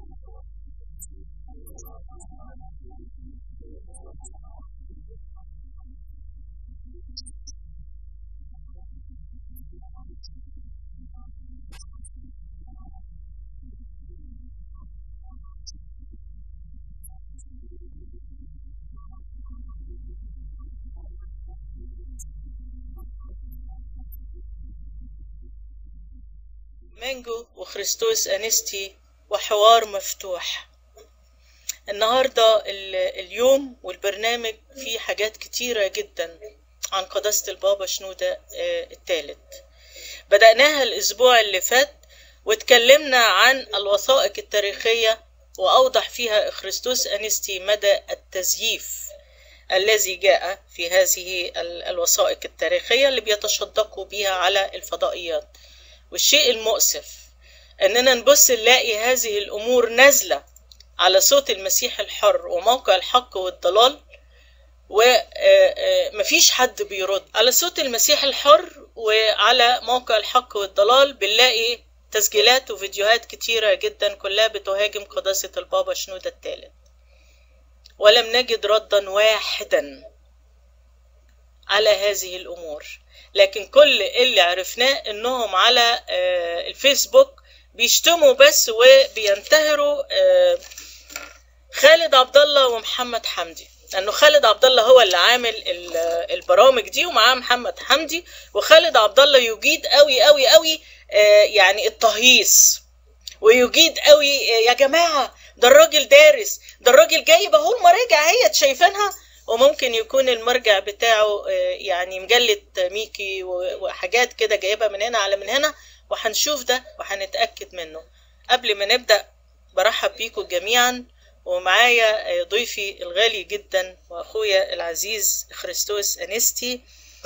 مانجو وخريستوس أنستي وحوار مفتوح النهاردة ال- اليوم والبرنامج فيه حاجات كتيرة جدا عن قداسة البابا شنودة آه، الثالث بدأناها الأسبوع اللي فات واتكلمنا عن الوثائق التاريخية وأوضح فيها خريستوس أنستي مدى التزييف الذي جاء في هذه ال- الوثائق التاريخية اللي بيتشدقوا بها على الفضائيات والشيء المؤسف اننا نبص نلاقي هذه الامور نازله على صوت المسيح الحر وموقع الحق والضلال ومفيش حد بيرد على صوت المسيح الحر وعلى موقع الحق والضلال بنلاقي تسجيلات وفيديوهات كتيرة جدا كلها بتهاجم قداسة البابا شنودة الثالث ولم نجد ردا واحدا على هذه الامور لكن كل اللي عرفناه انهم على آه، الفيسبوك بيشتموا بس وبينتهروا آه، خالد عبد الله ومحمد حمدي لانه خالد عبد الله هو اللي عامل ال- البرامج دي ومعاه محمد حمدي وخالد عبد الله يجيد قوي قوي قوي آه، يعني التهييص ويجيد قوي آه، يا جماعه ده الراجل دارس ده الراجل جايب اهو المراجع هي شايفينها وممكن يكون المرجع بتاعه آه، يعني مجلة ميكي و- وحاجات كده جايبها من هنا على من هنا وهنشوف ده وهنتأكد منه قبل ما نبدأ برحب بيكم جميعا ومعايا آه، ضيفي الغالي جدا واخويا العزيز خريستوس انستي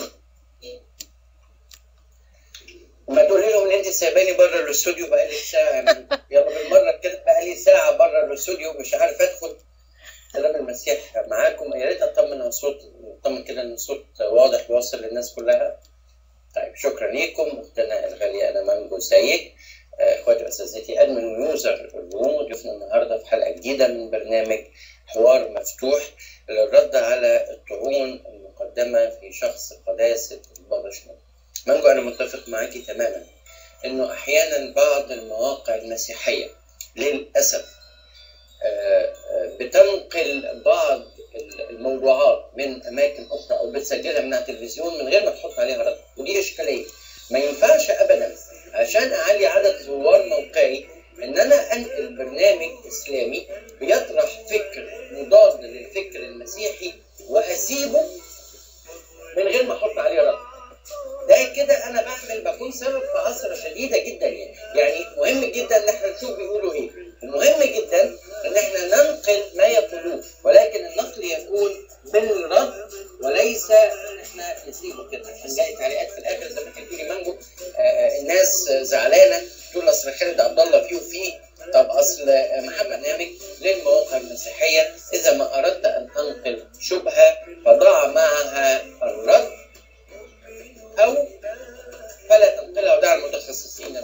ما تقولي لهم ان انت سايباني بره الاستوديو بقالي ساعه من- يلا بالمره كده بقالي ساعه بره الاستوديو مش عارف ادخل كلام المسيح معاكم يا ريت اطمن على الصوت اطمن كده ان الصوت واضح واصل للناس كلها طيب شكرا ليكم اختنا الغاليه انا مانجو سيد آه، اخواتي واساتذتي ادمن ويوزر الروم ضيفنا النهارده في حلقه جديده من برنامج حوار مفتوح للرد على الطعون المقدمه في شخص قداسه البابا شنودة. مانجو انا متفق معاكي تماما انه احيانا بعض المواقع المسيحيه للاسف آه، آه، بتنقل بعض الموضوعات من اماكن اخرى او بتسجلها من على التلفزيون من غير ما تحط عليها رد ودي اشكاليه ما ينفعش ابدا عشان اعلي عدد زوار موقعي ان انا انقل برنامج اسلامي بيطرح فكر مضاد للفكر المسيحي واسيبه من غير ما احط عليه رد ده كده انا بعمل بكون سبب في عثره شديده جدا يعني يعني مهم جدا ان احنا نشوف بيقولوا ايه المهم جدا ان احنا ننقل ما يقولوه ولكن النقل يكون بالرد وليس ان احنا نسيبه كده عشان جاي تعليقات في الاخر زي ما كان لي مانجو آه، آه، الناس زعلانه تقول اصل خالد عبد الله فيه وفيه طب اصل محمد نامك للمواقع المسيحيه اذا ما اردت ان تنقل شبهه فضع معها الرد أو فلا تنقلها ودع المتخصصين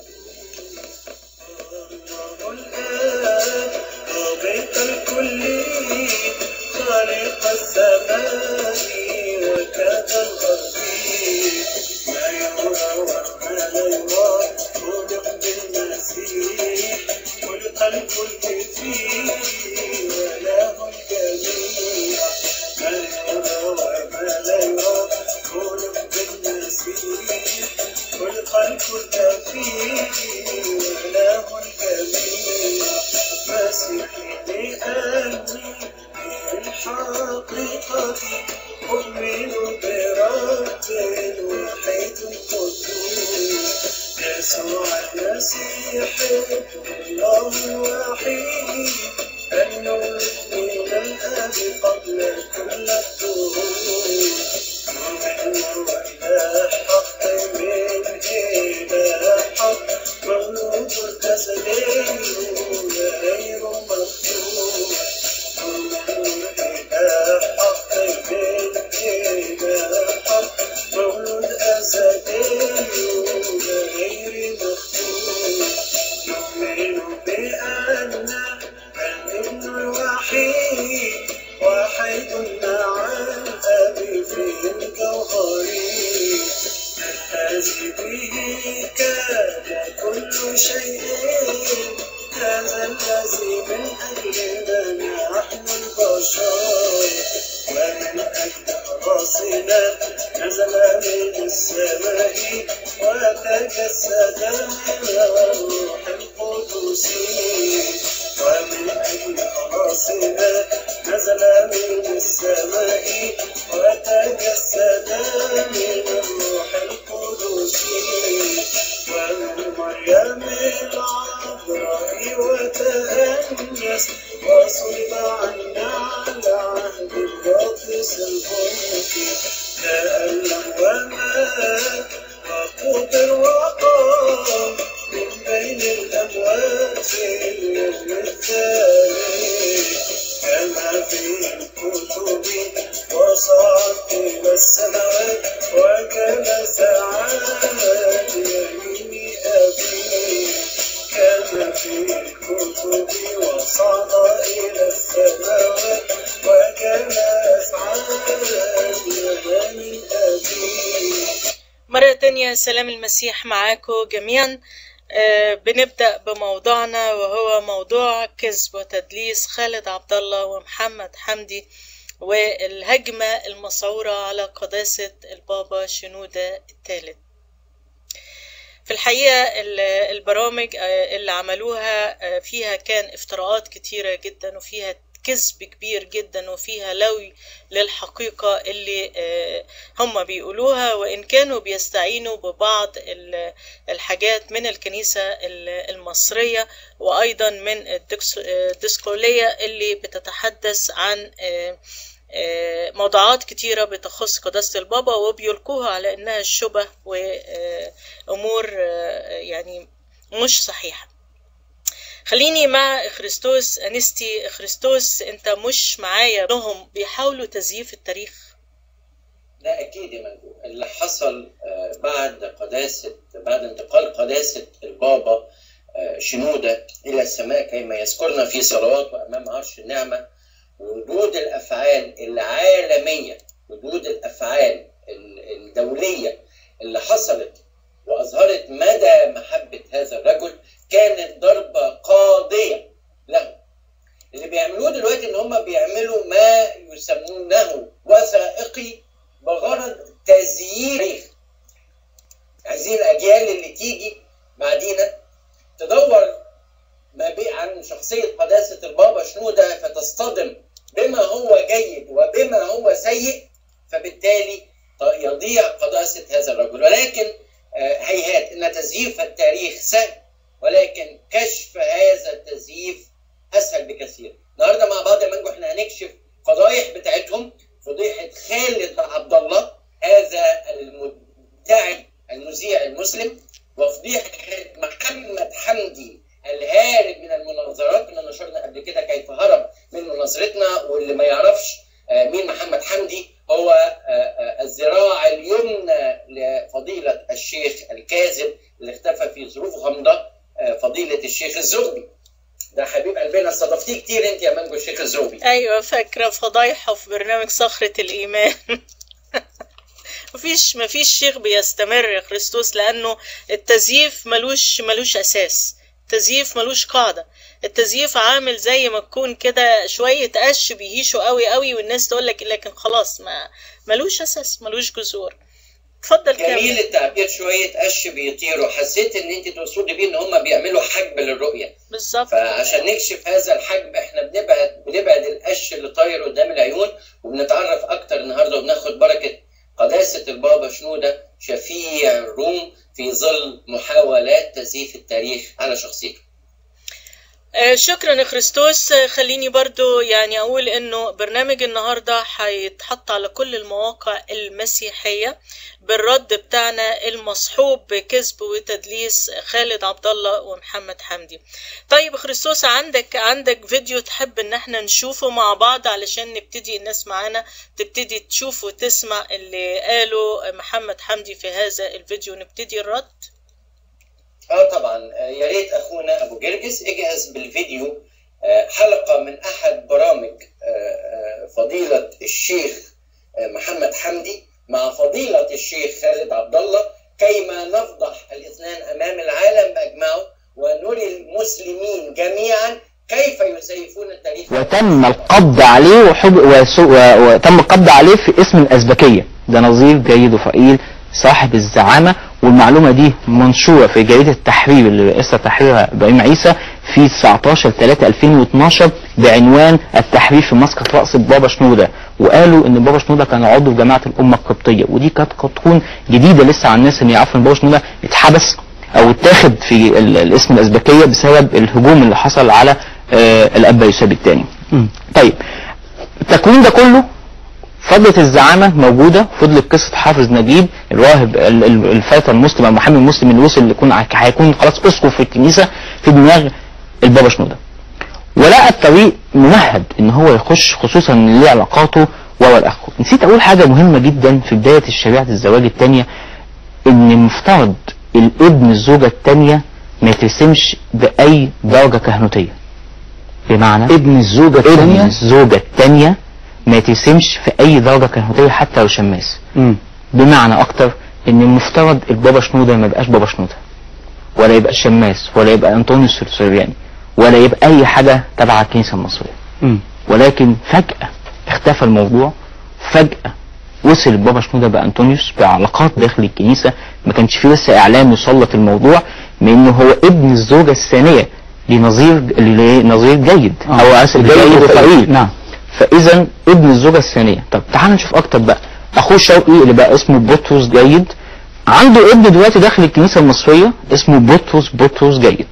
رابط الكل خالق السماء وكاد الأرض ما يرى وما لا يرى خلق بالمسيح خلق الكل فيه وله الجميع ما يرى وما لا يرى خلق بالمسيح خلق الكل فيه وله الجميع مسيحي لأني بالحقيقة أؤمن برب واحد قدوس يسوع المسيح الله الوحيد المولود من الآب قبل كل الدهور ومن هو إله حق من إله حق مولود جسدي غير مخلوق ومن إله حق من إله حق مولود أسدي غير مخلوق نؤمن بأن هذا الذي من أجلنا نحن البشر ومن أجل خلاصنا نزل من السماء وتجسد الروح القدس ومن أجل خلاصنا نزل من السماء وتجسد من الروح القدس ومن مريم العذراء وتأنس وصلب عنا على عهد القدس الملك تألم ومات وقبر وقام من بين الأموات في اليوم الثاني كما في الكتب وصعد إلى السماوات وجلس على يمين أبيه كما في الكتب وصعد إلى السماوات وجلس على يمين أبيه مرة تانية سلام المسيح معاكم جميعا آه، بنبدأ بموضوعنا وهو موضوع كذب وتدليس خالد عبد الله ومحمد حمدي والهجمة المسعورة على قداسة البابا شنودة الثالث في الحقيقة ال- البرامج آه، اللي عملوها آه، فيها كان افتراءات كتيرة جدا وفيها كذب كبير جدا وفيها لوي للحقيقة اللي آه، هم بيقولوها وإن كانوا بيستعينوا ببعض ال- الحاجات من الكنيسة ال- المصرية وأيضا من الدكس- الدسقولية اللي بتتحدث عن آه، آه، موضوعات كتيرة بتخص قداسة البابا وبيلقوها على إنها الشبه وأمور يعني مش صحيحة خليني مع خريستوس أنستي خريستوس أنت مش معايا انهم بيحاولوا تزييف التاريخ لا اكيد يا مندوب اللي حصل آه، بعد قداسه بعد انتقال قداسه البابا آه، شنوده الى السماء كما يذكرنا في صلوات وامام عرش النعمه وردود الافعال العالميه ردود الافعال ال- الدوليه اللي حصلت واظهرت مدى محبه هذا الرجل كانت ضربه قاضيه له اللي بيعملوه دلوقتي ان هم بيعملوا ما يسمونه وثائقي بغرض تزييف عايزين الاجيال اللي تيجي بعدينا تدور ما بي عن شخصية قداسة البابا شنودة فتصطدم بما هو جيد وبما هو سيء فبالتالي يضيع قداسة هذا الرجل ولكن آه، هيهات ان تزييف التاريخ سهل ولكن كشف هذا التزييف اسهل بكثير النهارده مع بعض يا منجو احنا هنكشف فضايح بتاعتهم فضيحه خالد عبد الله هذا المدعي المذيع المسلم وفضيحه محمد حمدي الهارب من المناظرات كنا نشرنا قبل كده كيف هرب من مناظرتنا واللي ما يعرفش آه، مين محمد حمدي هو آه، آه، الذراع اليمنى لفضيلة الشيخ الكاذب اللي اختفى في ظروف غامضة آه، فضيلة الشيخ الزغبي ده حبيب قلبنا استضفتيه كتير انت يا مانجو الشيخ الزغبي أيوة فاكرة فضايحه في برنامج صخرة الإيمان مفيش مفيش شيخ بيستمر يا خريستوس لأنه التزييف ملوش ملوش أساس التزييف ملوش قاعدة التزييف عامل زي ما تكون كده شوية قش بيهيشوا قوي قوي والناس تقول لك لكن خلاص ما ملوش أساس ملوش جذور اتفضل جميل كمل التعبير شوية قش بيطيروا حسيت ان انت تقصدي بيه ان هم بيعملوا حجب للرؤية بالظبط فعشان نكشف هذا الحجب احنا بنبعد بنبعد القش اللي طاير قدام العيون وبنتعرف اكتر النهارده وبناخد بركه قداسه البابا شنوده شفيع الروم في ظل محاولات تزييف التاريخ على شخصيته. آه، شكرا يا خريستوس آه، خليني برضو يعني اقول انه برنامج النهارده هيتحط على كل المواقع المسيحيه بالرد بتاعنا المصحوب بكذب وتدليس خالد عبد الله ومحمد حمدي طيب يا خريستوس عندك عندك فيديو تحب ان احنا نشوفه مع بعض علشان نبتدي الناس معانا تبتدي تشوف وتسمع اللي قاله محمد حمدي في هذا الفيديو نبتدي الرد اه طبعا آه، يا ريت اخونا ابو جرجس اجهز بالفيديو آه، حلقه من احد برامج آه، آه، فضيله الشيخ آه، محمد حمدي مع فضيله الشيخ خالد عبد الله كيما نفضح الاثنان امام العالم باجمعه ونري المسلمين جميعا كيف يزيفون التاريخ وتم القبض عليه وحب وسو- و- وتم القبض عليه في اسم الأزبكية ده نظير جيد وفقيل صاحب الزعامة والمعلومة دي منشورة في جريدة التحرير اللي رئيسها تحريرها إبراهيم عيسى في 19 3 2012 بعنوان التحرير في مسقط رأس بابا شنودة وقالوا ان بابا شنودة كان عضو في جماعة الأمة القبطية ودي كانت قد تكون جديدة لسه على الناس ان يعرفوا ان بابا شنودة اتحبس او اتاخد في ال- الاسم الأزبكية بسبب الهجوم اللي حصل على آه، الأب يوسف الثاني طيب التكوين ده كله فضلت الزعامة موجودة فضلت قصة حافظ نجيب الراهب ال- ال- الفتى المسلم أو محامي المسلم اللي وصل اللي يكون ع- هيكون خلاص أسقف في الكنيسة في دماغ البابا شنودة ولقى الطريق ممهد ان هو يخش خصوصا ان ليه علاقاته وهو الاخ نسيت اقول حاجة مهمة جدا في بداية شريعة الزواج التانية ان المفترض الابن الزوجة التانية ما يترسمش بأي درجة كهنوتية بمعنى ابن الزوجة ابن الثانية الزوجة التانية ما يترسمش في أي درجة كهنوتية حتى لو شماس مم. بمعنى أكتر إن المفترض البابا شنودة ما يبقاش بابا شنودة ولا يبقى شماس ولا يبقى أنطونيوس السورياني ولا يبقى أي حاجة تبع الكنيسة المصرية مم. ولكن فجأة اختفى الموضوع فجأة وصل البابا شنودة بأنطونيوس بعلاقات داخل الكنيسة ما كانش فيه لسه إعلام يسلط الموضوع من إنه هو ابن الزوجة الثانية لنظير لنظير جيد آه. أو آسف جيد وفقير نعم فاذا ابن الزوجة الثانية طب تعال نشوف اكتر بقى اخوه شوقي اللي بقى اسمه بطرس جيد عنده ابن دلوقتي داخل الكنيسة المصرية اسمه بطرس بطرس جيد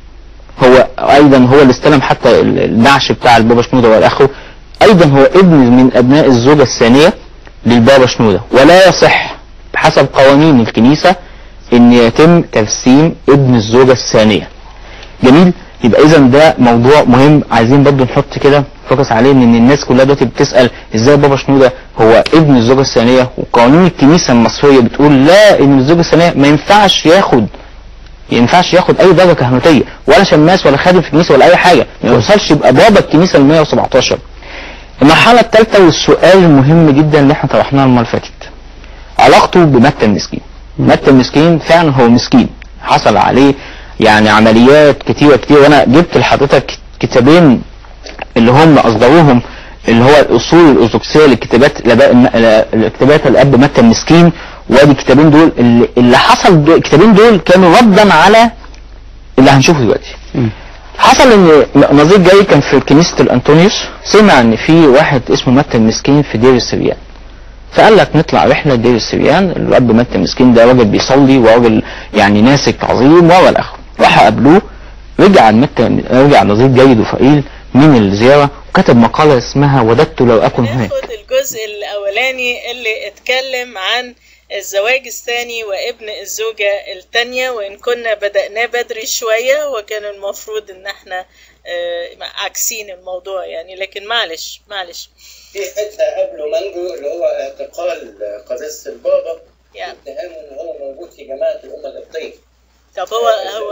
هو ايضا هو اللي استلم حتى ال- النعش بتاع البابا شنودة والاخو ايضا هو ابن من ابناء الزوجة الثانية للبابا شنودة ولا يصح بحسب قوانين الكنيسة ان يتم ترسيم ابن الزوجة الثانية جميل يبقى اذا ده موضوع مهم عايزين برضه نحط كده فوكس عليه ان الناس كلها دلوقتي بتسال ازاي بابا شنوده هو ابن الزوجه الثانيه وقانون الكنيسه المصريه بتقول لا ان الزوجه الثانيه ما ينفعش ياخد ما ينفعش ياخد اي درجه كهنوتيه ولا شماس ولا خادم في الكنيسه ولا اي حاجه ما يوصلش يبقى بابا الكنيسه ال 117 المرحله الثالثه والسؤال المهم جدا اللي احنا طرحناه المره اللي فاتت علاقته بمتى المسكين متى المسكين فعلا هو مسكين حصل عليه يعني عمليات كتيرة كتير وانا جبت لحضرتك كتابين اللي هم اصدروهم اللي هو الاصول الارثوذكسيه لكتابات الاباء الم- لكتابات الاب متى المسكين وادي الكتابين دول اللي, اللي حصل دول الكتابين دول كانوا ردا على اللي هنشوفه دلوقتي مم. حصل ان نظير جاي كان في كنيسه الانطونيوس سمع ان في واحد اسمه متى المسكين في دير السريان فقال لك نطلع رحله دير السريان الاب متى المسكين ده راجل بيصلي وراجل يعني ناسك عظيم وهو الاخر راحوا قابلوه رجع متى رجع نظير جيد وفقيل من الزياره وكتب مقاله اسمها وددت لو اكن هناك ناخد الجزء الاولاني اللي اتكلم عن الزواج الثاني وابن الزوجة التانية وإن كنا بدأناه بدري شوية وكان المفروض إن احنا آه، عكسين الموضوع يعني لكن معلش معلش في حته قبله مانجو اللي هو اعتقال قداسه البابا يعني اتهامه ان هو موجود في جماعه الامه القبطيه طب هو هو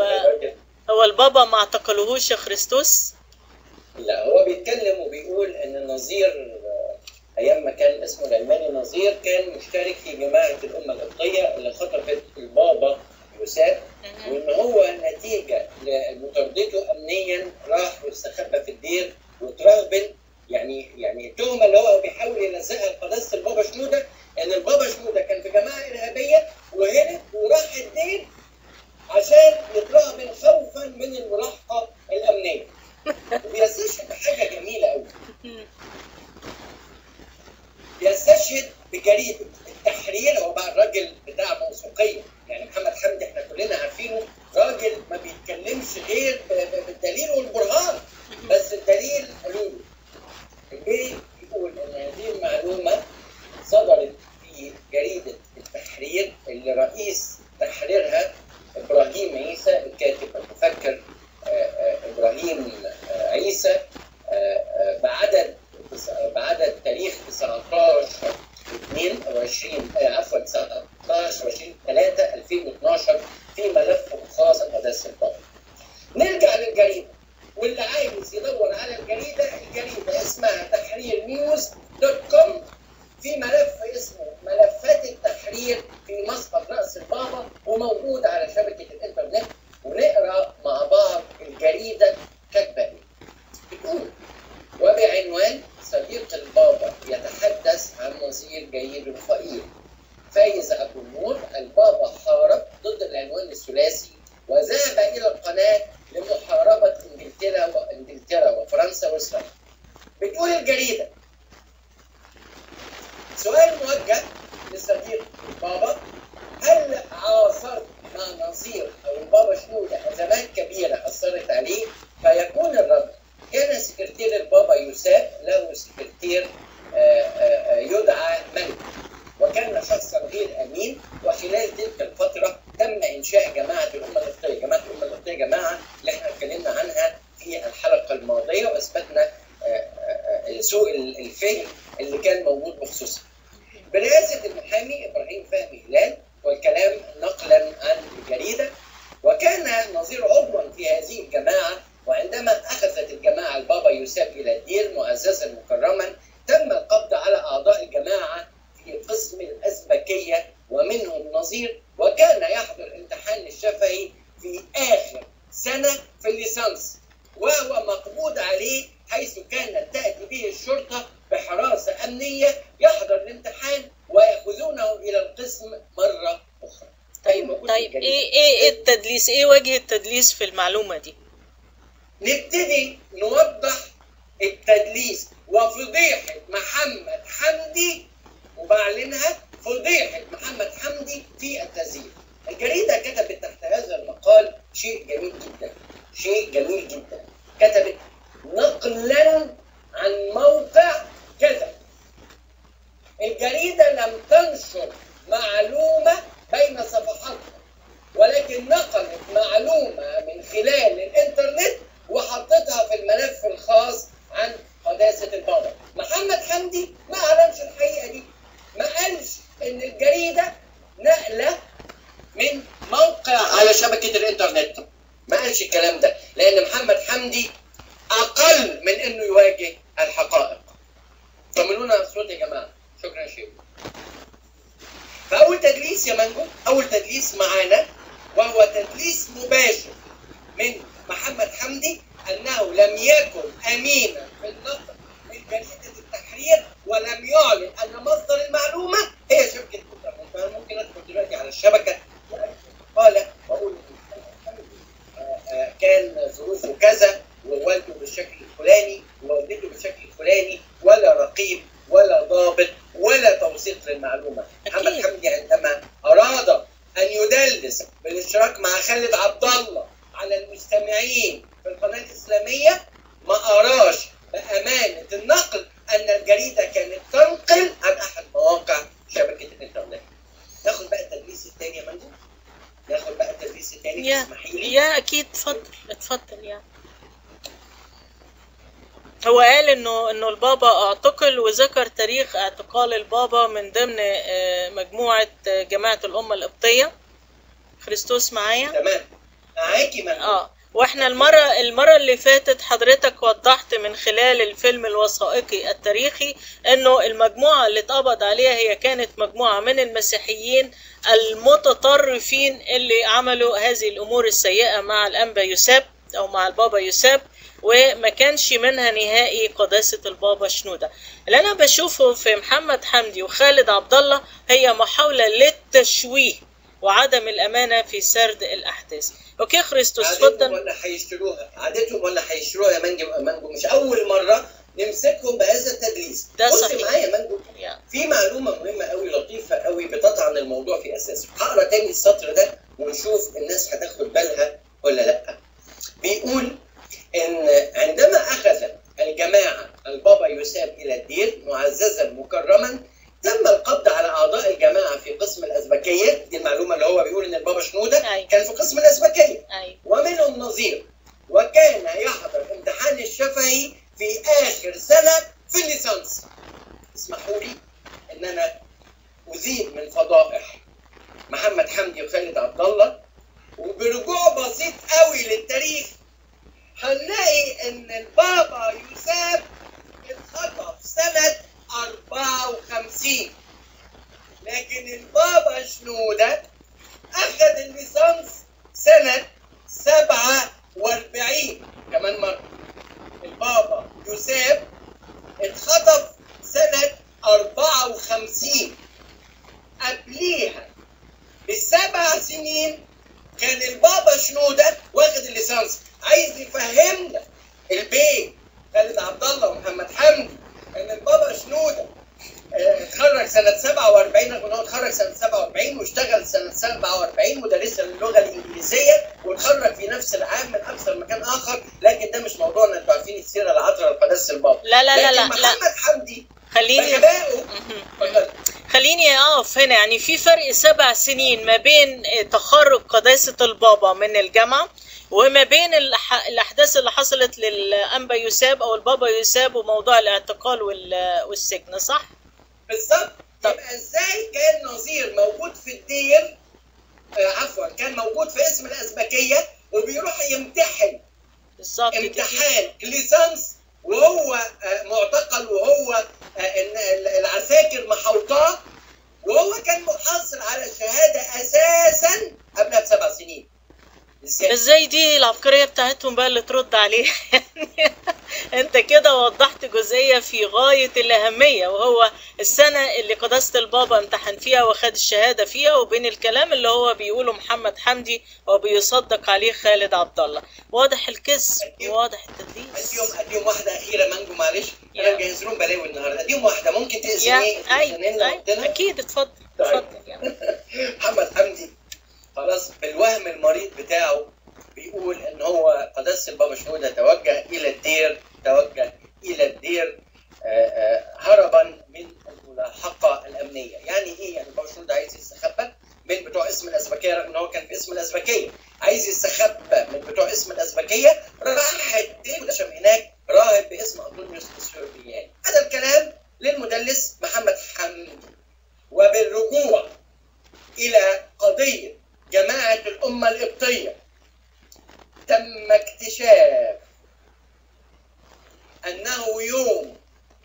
هو البابا ما اعتقلوهوش يا خريستوس لا هو بيتكلم وبيقول ان النظير آه، ايام ما كان اسمه العلماني نظير كان مشترك في جماعه الامه القبطيه اللي خطفت البابا يوسف وان هو نتيجه لمطاردته امنيا راح واستخبى في الدير وترهبن يعني يعني التهمه اللي هو بيحاول يلزقها لقداسه البابا شنوده ان البابا شنوده كان في جماعه ارهابيه وهرب وراح الدير عشان يترهبن خوفا من الملاحقه الامنيه وبيستشهد بحاجه جميله قوي بيستشهد بجريده التحرير هو بقى الراجل بتاع موثوقيه يعني محمد حمدي احنا كلنا عارفينه راجل ما بيتكلمش غير ب- ب- بالدليل والبرهان بس الدليل قالوا له البيت يقول ان هذه المعلومه صدرت في جريده التحرير اللي رئيس تحريرها ابراهيم عيسى الكاتب المفكر آه، آه، ابراهيم آه، عيسى آه، آه، بعدد بعدد تاريخ 19 22 آه، عفوا 19 20 3 2012 في ملف خاص بقداسه البابا. نرجع للجريده واللي عايز يدور على الجريده الجريده اسمها تحرير نيوز دوت كوم في ملف اسمه ملفات التحرير في مسقط راس البابا وموجود على شبكه الانترنت ونقرا مع بعض الجريده كاتبه ايه بتقول وبعنوان صديق البابا يتحدث عن نظير جيد الفقير فايز ابو النور البابا حارب ضد العنوان الثلاثي وذهب الى القناه لمحاربه انجلترا وانجلترا وفرنسا واسرائيل. بتقول الجريده سؤال موجه لصديق البابا هل عاصرت مع نظير او البابا شنوده ازمات كبيره اثرت عليه فيكون الرد كان سكرتير البابا يساب له سكرتير آه، آه، آه، يدعى ملك وكان شخصا غير امين وخلال تلك الفتره تم انشاء جماعه الامه القبطيه، جماعه الامه القبطيه جماعه اللي احنا اتكلمنا عنها في الحلقه الماضيه واثبتنا آه، آه، آه، سوء الفهم اللي كان موجود بخصوصها. برئاسه المحامي ابراهيم فهمي هلال والكلام نقلا عن الجريده وكان نظير عضوا في هذه الجماعه وعندما اخذت الجماعه البابا يساب الى الدير معززا مكرما تم القبض على اعضاء الجماعه في قسم الازبكيه ومنهم نظير وكان يحضر امتحان الشفهي في اخر سنه في الليسانس وهو مقبوض عليه حيث كانت تاتي به الشرطه بحراسه امنيه يحضر الامتحان وياخذونه الى القسم مره اخرى. طيب موجود في طيب الجريدة. ايه ايه ايه التدليس ايه وجه التدليس في المعلومه دي نبتدي نوضح التدليس وفضيحة محمد حمدي وبعلنها فضيحة محمد حمدي في التزييف. الجريدة كتبت تحت هذا المقال شيء جميل جدا شيء جميل جدا كتبت نقلا عن موقع كذا الجريدة لم تنشر معلومة بين صفحاتها ولكن نقلت معلومة من خلال الإنترنت وحطتها في الملف الخاص عن قداسة البابا محمد حمدي ما أعلنش الحقيقة دي ما قالش إن الجريدة نقلة من موقع على شبكة الإنترنت ما قالش الكلام ده لأن محمد حمدي أقل من إنه يواجه الحقائق طمنونا على الصوت يا جماعة شكرا يا شيخ فأول تدليس يا مانجو أول تدليس معانا وهو تدليس مباشر من محمد حمدي أنه لم يكن أمينا في النقل من جريدة التحرير ولم يعلن أن مصدر المعلومة هي شبكة الإنترنت فأنا ممكن أدخل دلوقتي على الشبكة قال وأقول إن محمد حمدي آه، آه، كان ظروفه كذا ووالده بالشكل الفلاني ووالدته بالشكل الفلاني ولا رقيب ولا ضابط ولا توثيق للمعلومه محمد أكيد. حمدي عندما اراد ان يدلس بالاشتراك مع خالد عبد الله على المستمعين في القناه الاسلاميه ما اراش بامانه النقل ان الجريده كانت تنقل عن احد مواقع شبكه الانترنت ناخد بقى التدليس الثاني يا منجو ناخد بقى التدليس الثاني يا تسمحي لي يا اكيد اتفضل اتفضل يعني هو قال انه انه البابا اعتقل وذكر تاريخ اعتقال البابا من ضمن آه، مجموعه آه، جماعه الامه القبطيه خريستوس معايا تمام معاكي منجو اه واحنا المرة المرة اللي فاتت حضرتك وضحت من خلال الفيلم الوثائقي التاريخي انه المجموعة اللي اتقبض عليها هي كانت مجموعة من المسيحيين المتطرفين اللي عملوا هذه الامور السيئة مع الانبا يساب او مع البابا يساب وما كانش منها نهائي قداسة البابا شنودة اللي انا بشوفه في محمد حمدي وخالد عبد الله هي محاولة للتشويه وعدم الامانة في سرد الاحداث اوكي خريستوس عادتهم اتفضل ولا هيشتروها عادتهم ولا هيشتروها يا منجو مانجو مش اول مره نمسكهم بهذا التدليس ده بص صحيح. معايا يا مانجو يا. في معلومه مهمه قوي لطيفه قوي بتطعن الموضوع في اساسه هقرا تاني السطر ده ونشوف الناس هتاخد بالها ولا لا بيقول ان عندما اخذ الجماعه البابا يساب الى الدير معززا مكرما تم القبض على اعضاء الجماعه في قسم الازبكيه دي المعلومه اللي هو بيقول ان البابا شنوده أيوة. كان في قسم الازبكيه ايوه ومنهم نظير وكان يحضر امتحان الشفهي في اخر سنه في الليسانس اسمحوا لي ان انا ازيد من فضائح محمد حمدي وخالد عبد الله وبرجوع بسيط قوي للتاريخ هنلاقي ان البابا يساب اتخطف سنه 54 لكن البابا شنوده اخذ الليسانس سنه البابا يوسف اتخطف سنة 54 قبليها بسبع سنين كان البابا شنودة واخد الليسانس عايز يفهمنا البيت خالد عبد الله ومحمد حمدي ان البابا شنودة اه، اتخرج سنة 47 رغم ان هو اتخرج سنة 47 واشتغل سنة 47 مدرسا للغة الإنجليزية واتخرج في نفس العام من أكثر مكان آخر لكن ده مش موضوعنا انتوا عارفين السيرة العطرة لقداسة البابا لا لا لا لكن لا لا محمد حمدي خليني بغبائه مهم. اتفضل. خليني اقف هنا يعني في فرق سبع سنين ما بين تخرج قداسة البابا من الجامعة وما بين الح- الأحداث اللي حصلت للأنبا يساب أو البابا يساب وموضوع الاعتقال وال- والسجن صح؟ بالظبط طب. يبقى ازاي كان نظير موجود في الدير آه عفوا كان موجود في اسم الازبكيه وبيروح يمتحن بالظبط كده. امتحان ليسانس وهو آه، معتقل وهو آه، إن ال- العساكر محوطاه وهو كان محصل على الشهاده اساسا قبلها بسبع سنين ازاي؟ ازاي دي العبقرية بتاعتهم بقى اللي ترد عليه يعني انت كده وضحت جزئية في غاية الأهمية وهو السنة اللي قداسة البابا امتحن فيها وخد الشهادة فيها وبين الكلام اللي هو بيقوله محمد حمدي وبيصدق عليه خالد عبد الله واضح الكذب واضح التدليس اديهم اديهم واحده اخيره مانجو معلش يا. انا مجهز لهم بلاوي النهارده اديهم واحده ممكن يا تقسمي اي لنا اي وقتنا اكيد اتفضل طيب. اتفضل يعني. محمد حمدي خلاص بالوهم المريض بتاعه بيقول ان هو قداسه البابا شنوده توجه الى الدير توجه الى الدير آه، آه، هربا من الملاحقه الامنيه يعني ايه يعني البابا شنوده عايز يستخبى من بتوع اسم الازبكيه رغم ان هو كان في اسم الازبكيه عايز يستخبى من بتوع اسم الازبكيه راح الدير عشان هناك راهب باسم انطونيوس السورياني هذا الكلام للمدلس محمد حمدي وبالرجوع إلى قضية جماعة الأمة القبطية تم اكتشاف أنه يوم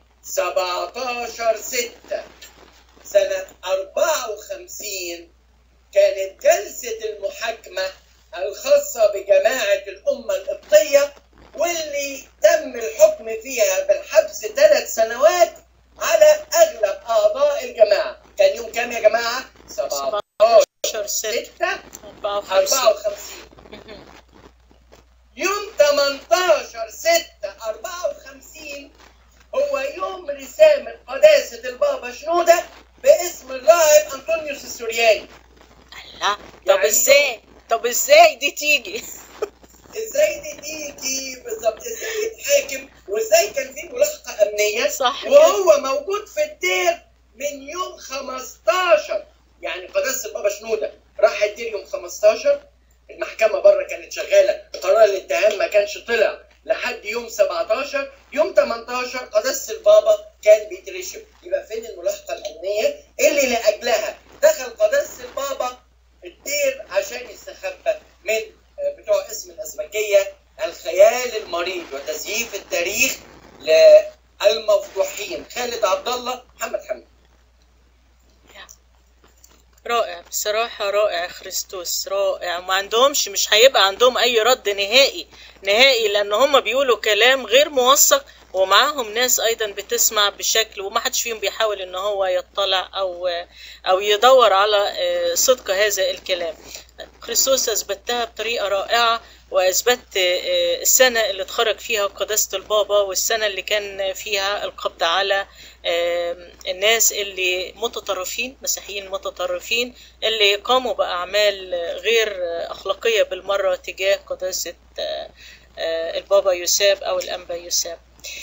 17 ستة سنة 54 كانت جلسة المحاكمة الخاصة بجماعة الأمة القبطية واللي تم الحكم فيها بالحبس ثلاث سنوات على أغلب أعضاء الجماعة كان يوم كام يا جماعة؟ 17 17 6 6 54 54 يوم 18 6 54 هو يوم رسامة قداسة البابا شنودة باسم الراهب أنطونيوس السورياني لا طب يعني ازاي طب ازاي دي تيجي ازاي دي تيجي بالظبط ازاي يتحاكم وازاي كان في ملاحقة أمنية صح كده. وهو موجود في الدير من يوم 15 يعني قداسة البابا شنودة راح الدير يوم 15 المحكمة بره كانت شغالة قرار الاتهام ما كانش طلع لحد يوم 17 يوم 18 قداسة البابا كان بيترشم يبقى فين الملاحقة الأمنية اللي لأجلها دخل قداسة البابا الدير عشان يستخبى من آه، بتوع اسم الأزبكية الخيال المريض وتزييف التاريخ للمفضوحين خالد عبد الله محمد حمدي رائع بصراحة رائع خريستوس رائع وما عندهمش مش هيبقى عندهم أي رد نهائي نهائي لأن هم بيقولوا كلام غير موثق ومعاهم ناس أيضا بتسمع بشكل وما حدش فيهم بيحاول إن هو يطلع أو أو يدور على آه، صدق هذا الكلام خريستوس أثبتها بطريقة رائعة وأثبت آه، السنة اللي اتخرج فيها قداسة البابا والسنة اللي كان فيها القبض على آه، الناس اللي متطرفين مسيحيين متطرفين اللي قاموا بأعمال غير أخلاقية بالمرة تجاه قداسة آه، آه، البابا يساب أو الأنبا يساب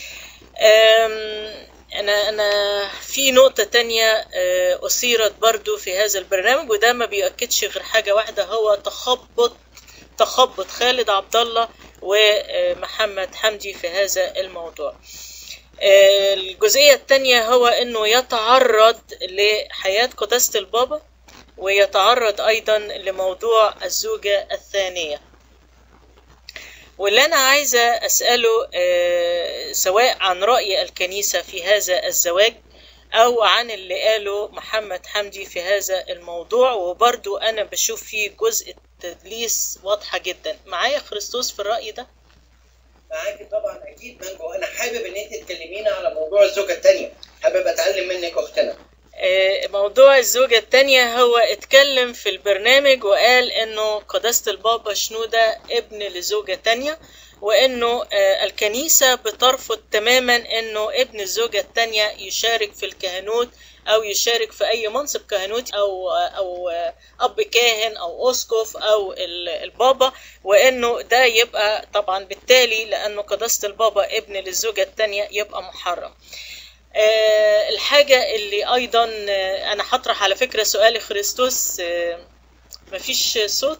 أم، أنا أنا في نقطة تانية آه، أثيرت برضو في هذا البرنامج وده ما بيؤكدش غير حاجة واحدة هو تخبط تخبط خالد عبد الله ومحمد حمدي في هذا الموضوع. آه، الجزئية التانية هو إنه يتعرض لحياة قداسة البابا ويتعرض أيضا لموضوع الزوجة الثانية. واللي أنا عايزة أسأله آه، سواء عن رأي الكنيسة في هذا الزواج أو عن اللي قاله محمد حمدي في هذا الموضوع وبرضو أنا بشوف فيه جزء تدليس واضحة جدا معايا خريستوس في الرأي ده معاكي طبعا اكيد مانجو انا حابب ان انت تكلمينا على موضوع الزوجه الثانيه حابب اتعلم منك اختنا آه، موضوع الزوجة التانية هو اتكلم في البرنامج وقال انه قداسة البابا شنودة ابن لزوجة تانية وانه آه، الكنيسة بترفض تماما انه ابن الزوجة التانية يشارك في الكهنوت او يشارك في اي منصب كهنوتي او او آه، اب كاهن او اسقف او ال- البابا وانه ده يبقى طبعا بالتالي لانه قداسة البابا ابن للزوجة التانية يبقى محرم آه، الحاجة اللي أيضا آه، أنا هطرح على فكرة سؤال خريستوس آه، مفيش صوت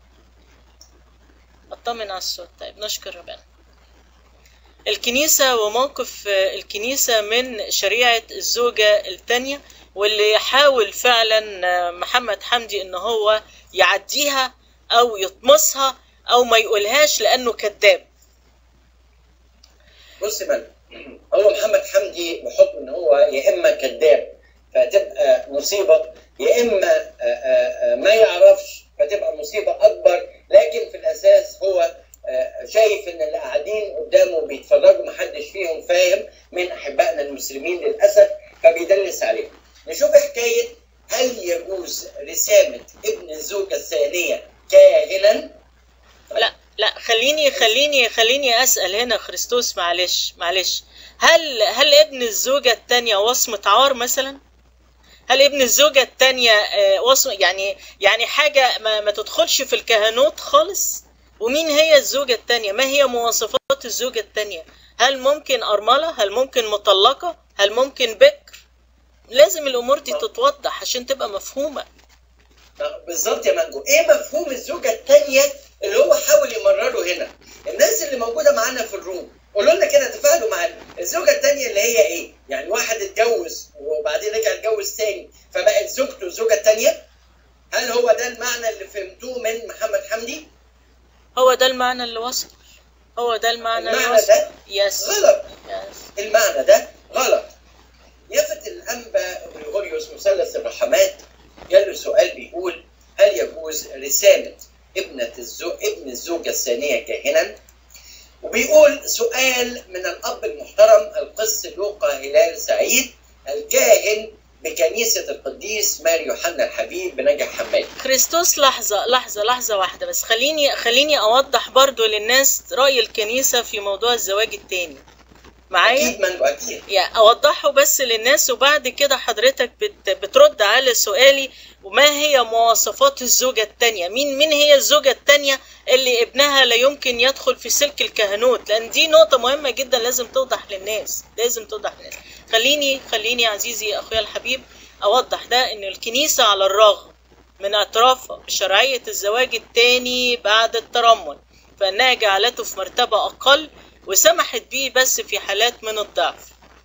أطمن على الصوت طيب نشكر ربنا الكنيسة وموقف آه، الكنيسة من شريعة الزوجة التانية واللي يحاول فعلا آه، محمد حمدي إن هو يعديها أو يطمسها أو ما يقولهاش لأنه كذاب بص من هو محمد حمدي بحكم ان هو يا اما كذاب فتبقى مصيبه يا اما آه، آه، آه، ما يعرفش فتبقى مصيبه اكبر لكن في الاساس هو آه، شايف ان اللي قاعدين قدامه بيتفرجوا محدش فيهم فاهم من احبائنا المسلمين للاسف فبيدلس عليهم نشوف حكايه هل يجوز رسامه ابن الزوجه الثانيه كاهنا لا لا خليني خليني خليني اسال هنا خريستوس معلش معلش هل هل ابن الزوجه الثانيه وصمه عار مثلا هل ابن الزوجه الثانيه وصم يعني يعني حاجه ما, ما تدخلش في الكهنوت خالص ومين هي الزوجه الثانيه ما هي مواصفات الزوجه الثانيه هل ممكن ارمله هل ممكن مطلقه هل ممكن بكر لازم الامور دي تتوضح عشان تبقى مفهومه بالظبط يا مانجو ايه مفهوم الزوجه الثانيه اللي هو حاول يمرره هنا الناس اللي موجوده معانا في الروم قولوا لنا كده تفاعلوا معانا الزوجه الثانيه اللي هي ايه يعني واحد اتجوز وبعدين رجع اتجوز تاني فبقت زوجته الزوجه الثانيه هل هو ده المعنى اللي فهمتوه من محمد حمدي هو ده المعنى اللي وصل هو ده المعنى اللي المعنى وصل ده يس غلط يس المعنى ده غلط يافت الأنبا غريغوريوس مثلث الرحمات جاله سؤال بيقول هل يجوز رسالة ابنة الزو... ابن الزوجة الثانية كاهنا؟ وبيقول سؤال من الأب المحترم القس لوقا هلال سعيد الكاهن بكنيسة القديس مار يوحنا الحبيب بنجع حماد كريستوس لحظة لحظة لحظة واحدة بس خليني خليني أوضح برضو للناس رأي الكنيسة في موضوع الزواج التاني معايا؟ أكيد منه أكيد يعني أوضحه بس للناس وبعد كده حضرتك بت بترد على سؤالي وما هي مواصفات الزوجة التانية مين مين هي الزوجة التانية اللي ابنها لا يمكن يدخل في سلك الكهنوت لأن دي نقطة مهمة جدا لازم توضح للناس لازم توضح للناس خليني خليني عزيزي أخويا الحبيب أوضح ده إن الكنيسة على الرغم من اعترافها بشرعية الزواج التاني بعد الترمل فإنها جعلته في مرتبة أقل وسمحت به بس في حالات من الضعف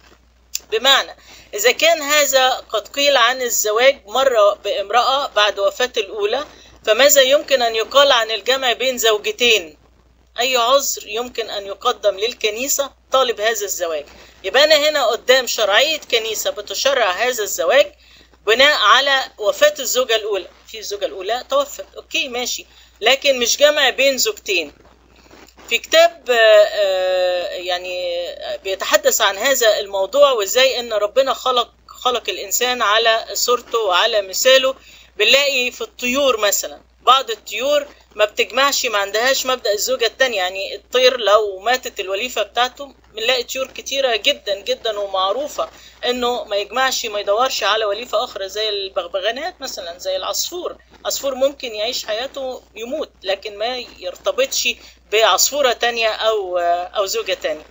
بمعنى إذا كان هذا قد قيل عن الزواج مرة بامرأة بعد وفاة الأولى فماذا يمكن أن يقال عن الجمع بين زوجتين أي عذر يمكن أن يقدم للكنيسة طالب هذا الزواج يبقى أنا هنا قدام شرعية كنيسة بتشرع هذا الزواج بناء على وفاة الزوجة الأولى في الزوجة الأولى توفت أوكي ماشي لكن مش جمع بين زوجتين في كتاب آه، آه، يعني بيتحدث عن هذا الموضوع وازاي ان ربنا خلق خلق الانسان على صورته وعلى مثاله بنلاقي في الطيور مثلا بعض الطيور ما بتجمعش ما عندهاش مبدأ الزوجة التانية يعني الطير لو ماتت الوليفة بتاعته بنلاقي طيور كتيرة جدا جدا ومعروفة انه ما يجمعش ما يدورش على وليفة اخرى زي البغبغانات مثلا زي العصفور عصفور ممكن يعيش حياته يموت لكن ما يرتبطش بعصفورة تانية او او زوجة تانية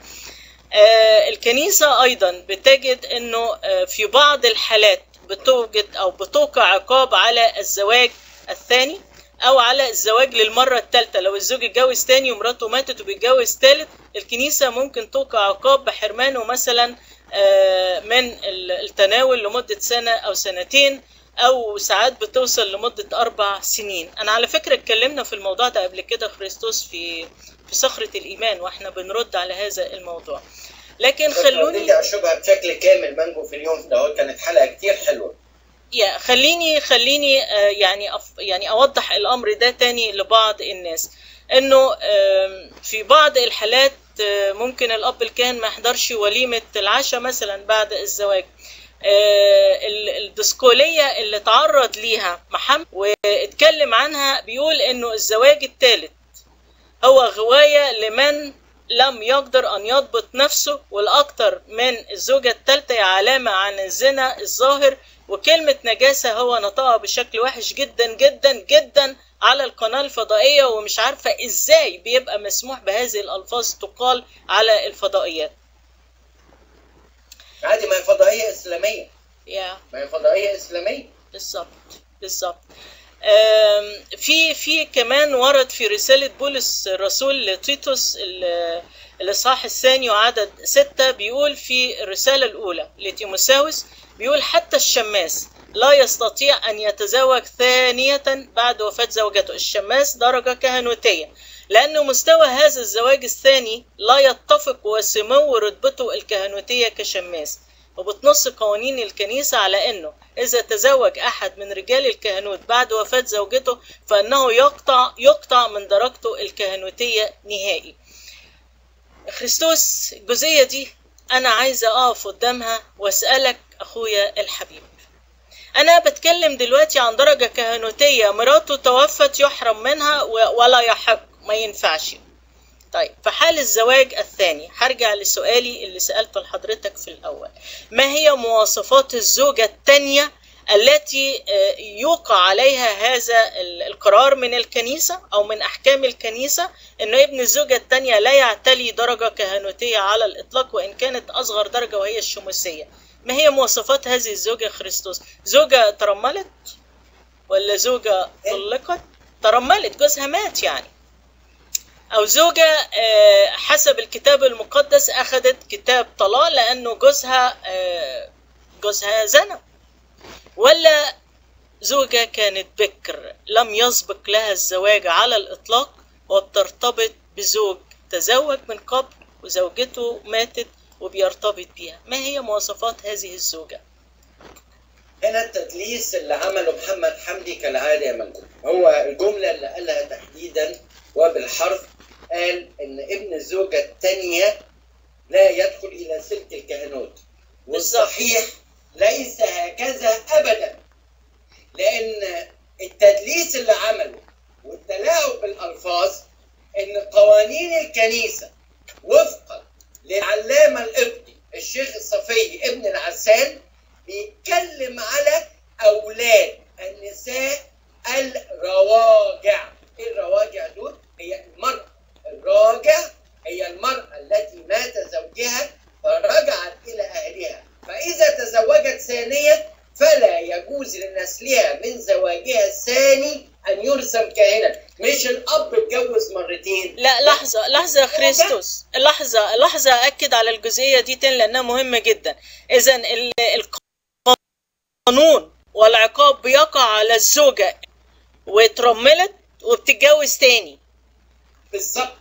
آه، الكنيسة أيضا بتجد أنه آه، في بعض الحالات بتوجد أو بتوقع عقاب على الزواج الثاني أو على الزواج للمرة الثالثة لو الزوج اتجوز تاني ومراته ماتت وبيتجوز ثالث الكنيسة ممكن توقع عقاب بحرمانه مثلا آه، من ال- التناول لمدة سنة أو سنتين أو ساعات بتوصل لمدة أربع سنين أنا على فكرة اتكلمنا في الموضوع ده قبل كده خريستوس في في صخرة الإيمان وإحنا بنرد على هذا الموضوع لكن خلوني رديتي على الشبهه بشكل كامل مانجو في اليوم ده كانت حلقه كتير حلوه يا خليني خليني آه، يعني أف يعني اوضح الامر ده تاني لبعض الناس انه آم، في بعض الحالات آه، ممكن الاب الكاهن ما يحضرش وليمه العشاء مثلا بعد الزواج آه، ال- الدسكولية اللي تعرض ليها محمد واتكلم عنها بيقول انه الزواج الثالث هو غواية لمن لم يقدر أن يضبط نفسه والأكثر من الزوجة الثالثة هي علامة عن الزنا الظاهر وكلمة نجاسة هو نطقها بشكل وحش جدا جدا جدا على القناة الفضائية ومش عارفة إزاي بيبقى مسموح بهذه الألفاظ تقال على الفضائيات عادي ما هي فضائيه اسلاميه يا ما هي فضائيه اسلاميه بالظبط بالظبط آم، في في كمان ورد في رسالة بولس الرسول لتيتوس ال- الإصحاح الثاني وعدد ستة بيقول في الرسالة الأولى لتيموساوس بيقول حتى الشماس لا يستطيع أن يتزوج ثانية بعد وفاة زوجته الشماس درجة كهنوتية لأن مستوى هذا الزواج الثاني لا يتفق وسمو رتبته الكهنوتية كشماس وبتنص قوانين الكنيسة على أنه إذا تزوج أحد من رجال الكهنوت بعد وفاة زوجته فإنه يقطع يقطع من درجته الكهنوتية نهائي. خريستوس الجزئية دي أنا عايزة أقف قدامها وأسألك أخويا الحبيب. أنا بتكلم دلوقتي عن درجة كهنوتية مراته توفت يحرم منها و- ولا يحق ما ينفعش. طيب في حال الزواج الثاني هرجع لسؤالي اللي سألته لحضرتك في الأول ما هي مواصفات الزوجة الثانية التي آه، يوقع عليها هذا ال- القرار من الكنيسة أو من أحكام الكنيسة أنه ابن الزوجة الثانية لا يعتلي درجة كهنوتية على الإطلاق وإن كانت أصغر درجة وهي الشموسية ما هي مواصفات هذه الزوجة خريستوس زوجة ترملت ولا زوجة طلقت ترملت جوزها مات يعني أو زوجة آه، حسب الكتاب المقدس أخذت كتاب طلاق لأنه جوزها آه، جوزها زنى ولا زوجة كانت بكر لم يسبق لها الزواج على الإطلاق وبترتبط بزوج تزوج من قبل وزوجته ماتت وبيرتبط بيها ما هي مواصفات هذه الزوجة هنا التدليس اللي عمله محمد حمدي كالعاده يا منجوم هو الجمله اللي قالها تحديدا وبالحرف قال ان ابن الزوجه الثانيه لا يدخل الى سلك الكهنوت والصحيح ليس هكذا ابدا لان التدليس اللي عمله والتلاعب بالالفاظ ان قوانين الكنيسه وفقا للعلامه القبطي الشيخ الصفي ابن العسال بيتكلم على اولاد النساء الرواجع ايه الرواجع دول هي المرأة الراجع هي المرأة التي مات زوجها فرجعت إلى أهلها فإذا تزوجت ثانية فلا يجوز لنسلها من زواجها الثاني أن يرسم كاهنا مش الأب اتجوز مرتين لا لحظة لحظة يا خريستوس لحظة لحظة أكد على الجزئية دي تاني لأنها مهمة جدا إذا ال- القانون والعقاب بيقع على الزوجة واترملت وبتتجوز تاني بالظبط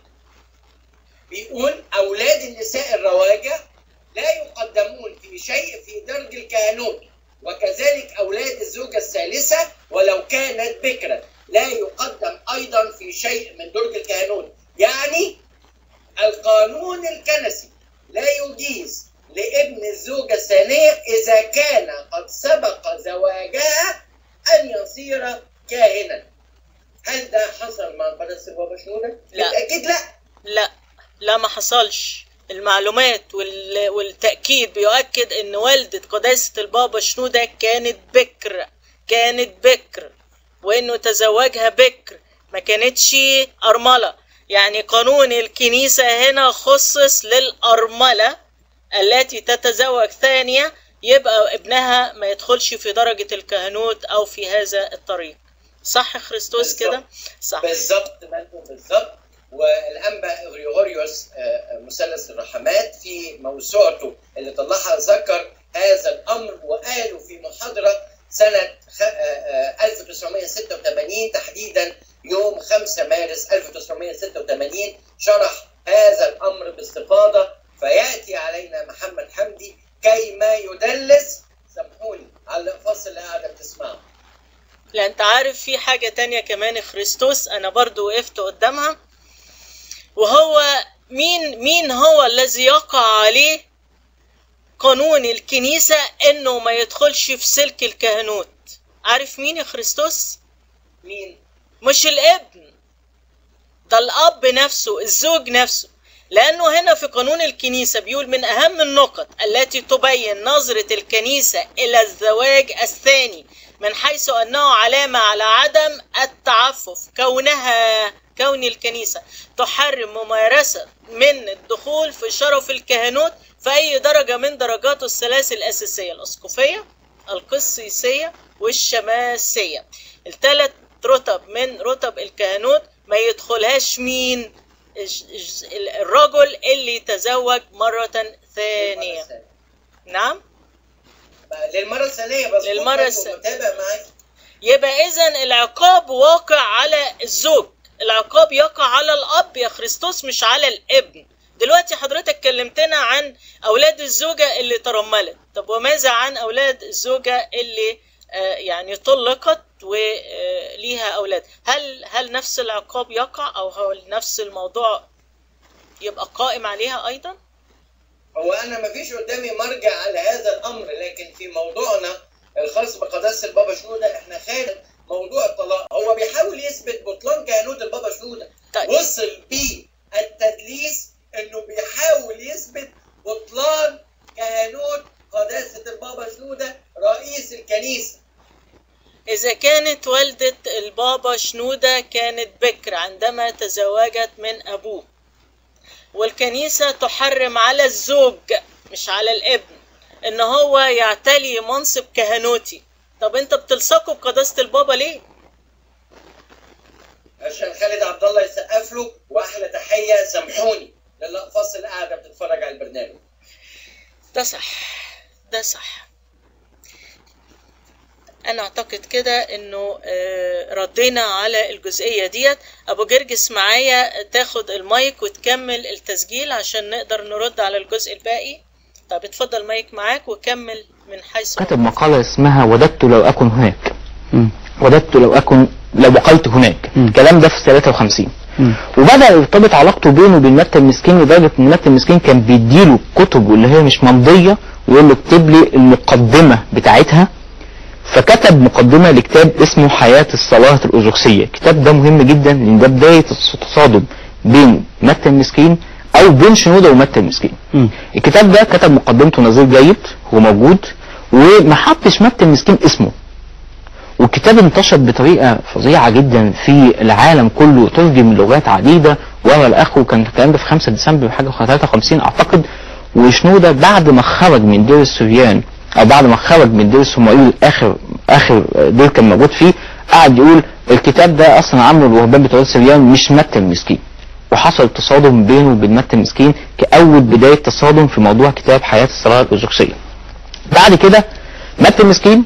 بيقول أولاد النساء الرواجع لا يقدمون في شيء في درج الكهنوت وكذلك أولاد الزوجة الثالثة ولو كانت بكرا لا يقدم أيضا في شيء من درج الكهنوت يعني القانون الكنسي لا يجيز لابن الزوجة الثانية إذا كان قد سبق زواجها أن يصير كاهنا هل ده حصل مع قداسة بابا شنودة؟ لا. أكيد لا لا لا ما حصلش المعلومات وال... والتأكيد بيؤكد ان والدة قداسة البابا شنودة كانت بكر كانت بكر وانه تزوجها بكر ما كانتش أرملة يعني قانون الكنيسة هنا خصص للأرملة التي تتزوج ثانية يبقى ابنها ما يدخلش في درجة الكهنوت أو في هذا الطريق صح خريستوس بالظبط. كده صح بالظبط مالكم بالظبط والانبا غريغوريوس آه، مثلث الرحمات في موسوعته اللي طلعها ذكر هذا الامر وقالوا في محاضره سنه خ- آه، آه، 1986 تحديدا يوم 5 مارس 1986 شرح هذا الامر باستفاضه فياتي علينا محمد حمدي كيما يدلس سامحوني على الفصل اللي قاعده بتسمعه لا انت عارف في حاجة تانية كمان خريستوس انا برضو وقفت قدامها وهو مين مين هو الذي يقع عليه قانون الكنيسة انه ما يدخلش في سلك الكهنوت عارف مين يا خريستوس مين مش الابن ده الاب نفسه الزوج نفسه لانه هنا في قانون الكنيسة بيقول من اهم النقط التي تبين نظرة الكنيسة الى الزواج الثاني من حيث انه علامة على عدم التعفف كونها كون الكنيسة تحرم ممارسة من الدخول في شرف الكهنوت في أي درجة من درجاته الثلاث الأساسية الأسقفية القسيسية والشماسية الثلاث رتب من رتب الكهنوت ما يدخلهاش مين الج- الج- الرجل اللي تزوج مرة ثانية نعم للمرة الثانية بس للمرة الثانية. متابع معاك يبقى اذا العقاب واقع على الزوج العقاب يقع على الاب يا خريستوس مش على الابن دلوقتي حضرتك كلمتنا عن اولاد الزوجة اللي ترملت طب وماذا عن اولاد الزوجة اللي آه، يعني طلقت وليها اولاد هل هل نفس العقاب يقع او هل نفس الموضوع يبقى قائم عليها ايضا هو انا ما فيش قدامي مرجع على هذا الامر لكن في موضوعنا الخاص بقداسه البابا شنوده احنا خارج موضوع الطلاق هو بيحاول يثبت بطلان كهنوت البابا شنوده طيب. وصل بيه التدليس انه بيحاول يثبت بطلان كهنوت قداسه البابا شنوده رئيس الكنيسه إذا كانت والدة البابا شنودة كانت بكر عندما تزوجت من أبوه والكنيسة تحرم على الزوج مش على الابن إن هو يعتلي منصب كهنوتي طب أنت بتلصقه بقداسة البابا ليه؟ عشان خالد عبد الله يسقف له واحلى تحيه سامحوني للاقفاص اللي قاعده بتتفرج على البرنامج ده صح ده صح انا اعتقد كده انه آه، ردينا على الجزئية ديت ابو جرجس معايا تاخد المايك وتكمل التسجيل عشان نقدر نرد على الجزء الباقي طب اتفضل المايك معاك وكمل من حيث كتب مقالة اسمها وددت لو أكن هناك مم. وددت لو أكن لو بقلت هناك مم. الكلام ده في 53 مم. وبدأ يرتبط علاقته بينه وبين متى المسكين لدرجة ان متى المسكين كان بيديله كتب اللي هي مش ممضية ويقول له اكتب لي المقدمة بتاعتها فكتب مقدمة لكتاب اسمه حياة الصلاة الأرثوذكسية الكتاب ده مهم جدا لأن ده بداية التصادم بين متى المسكين أو بين شنودة ومتى المسكين مم. الكتاب ده كتب مقدمته نظير جيد هو موجود وما حطش متى المسكين اسمه والكتاب انتشر بطريقة فظيعة جدا في العالم كله ترجم لغات عديدة ورا الأخو كان الكلام ده في 5 ديسمبر حاجة 53 أعتقد وشنودة بعد ما خرج من دير السوريان أو بعد ما خرج من دير الصوماليل آخر آخر دير كان موجود فيه قعد يقول الكتاب ده أصلا عامله الوهبان بتوع السوريان مش متى المسكين وحصل تصادم بينه وبين متى المسكين كأول بداية تصادم في موضوع كتاب حياة الصلاة الأرثوذكسية بعد كده متى المسكين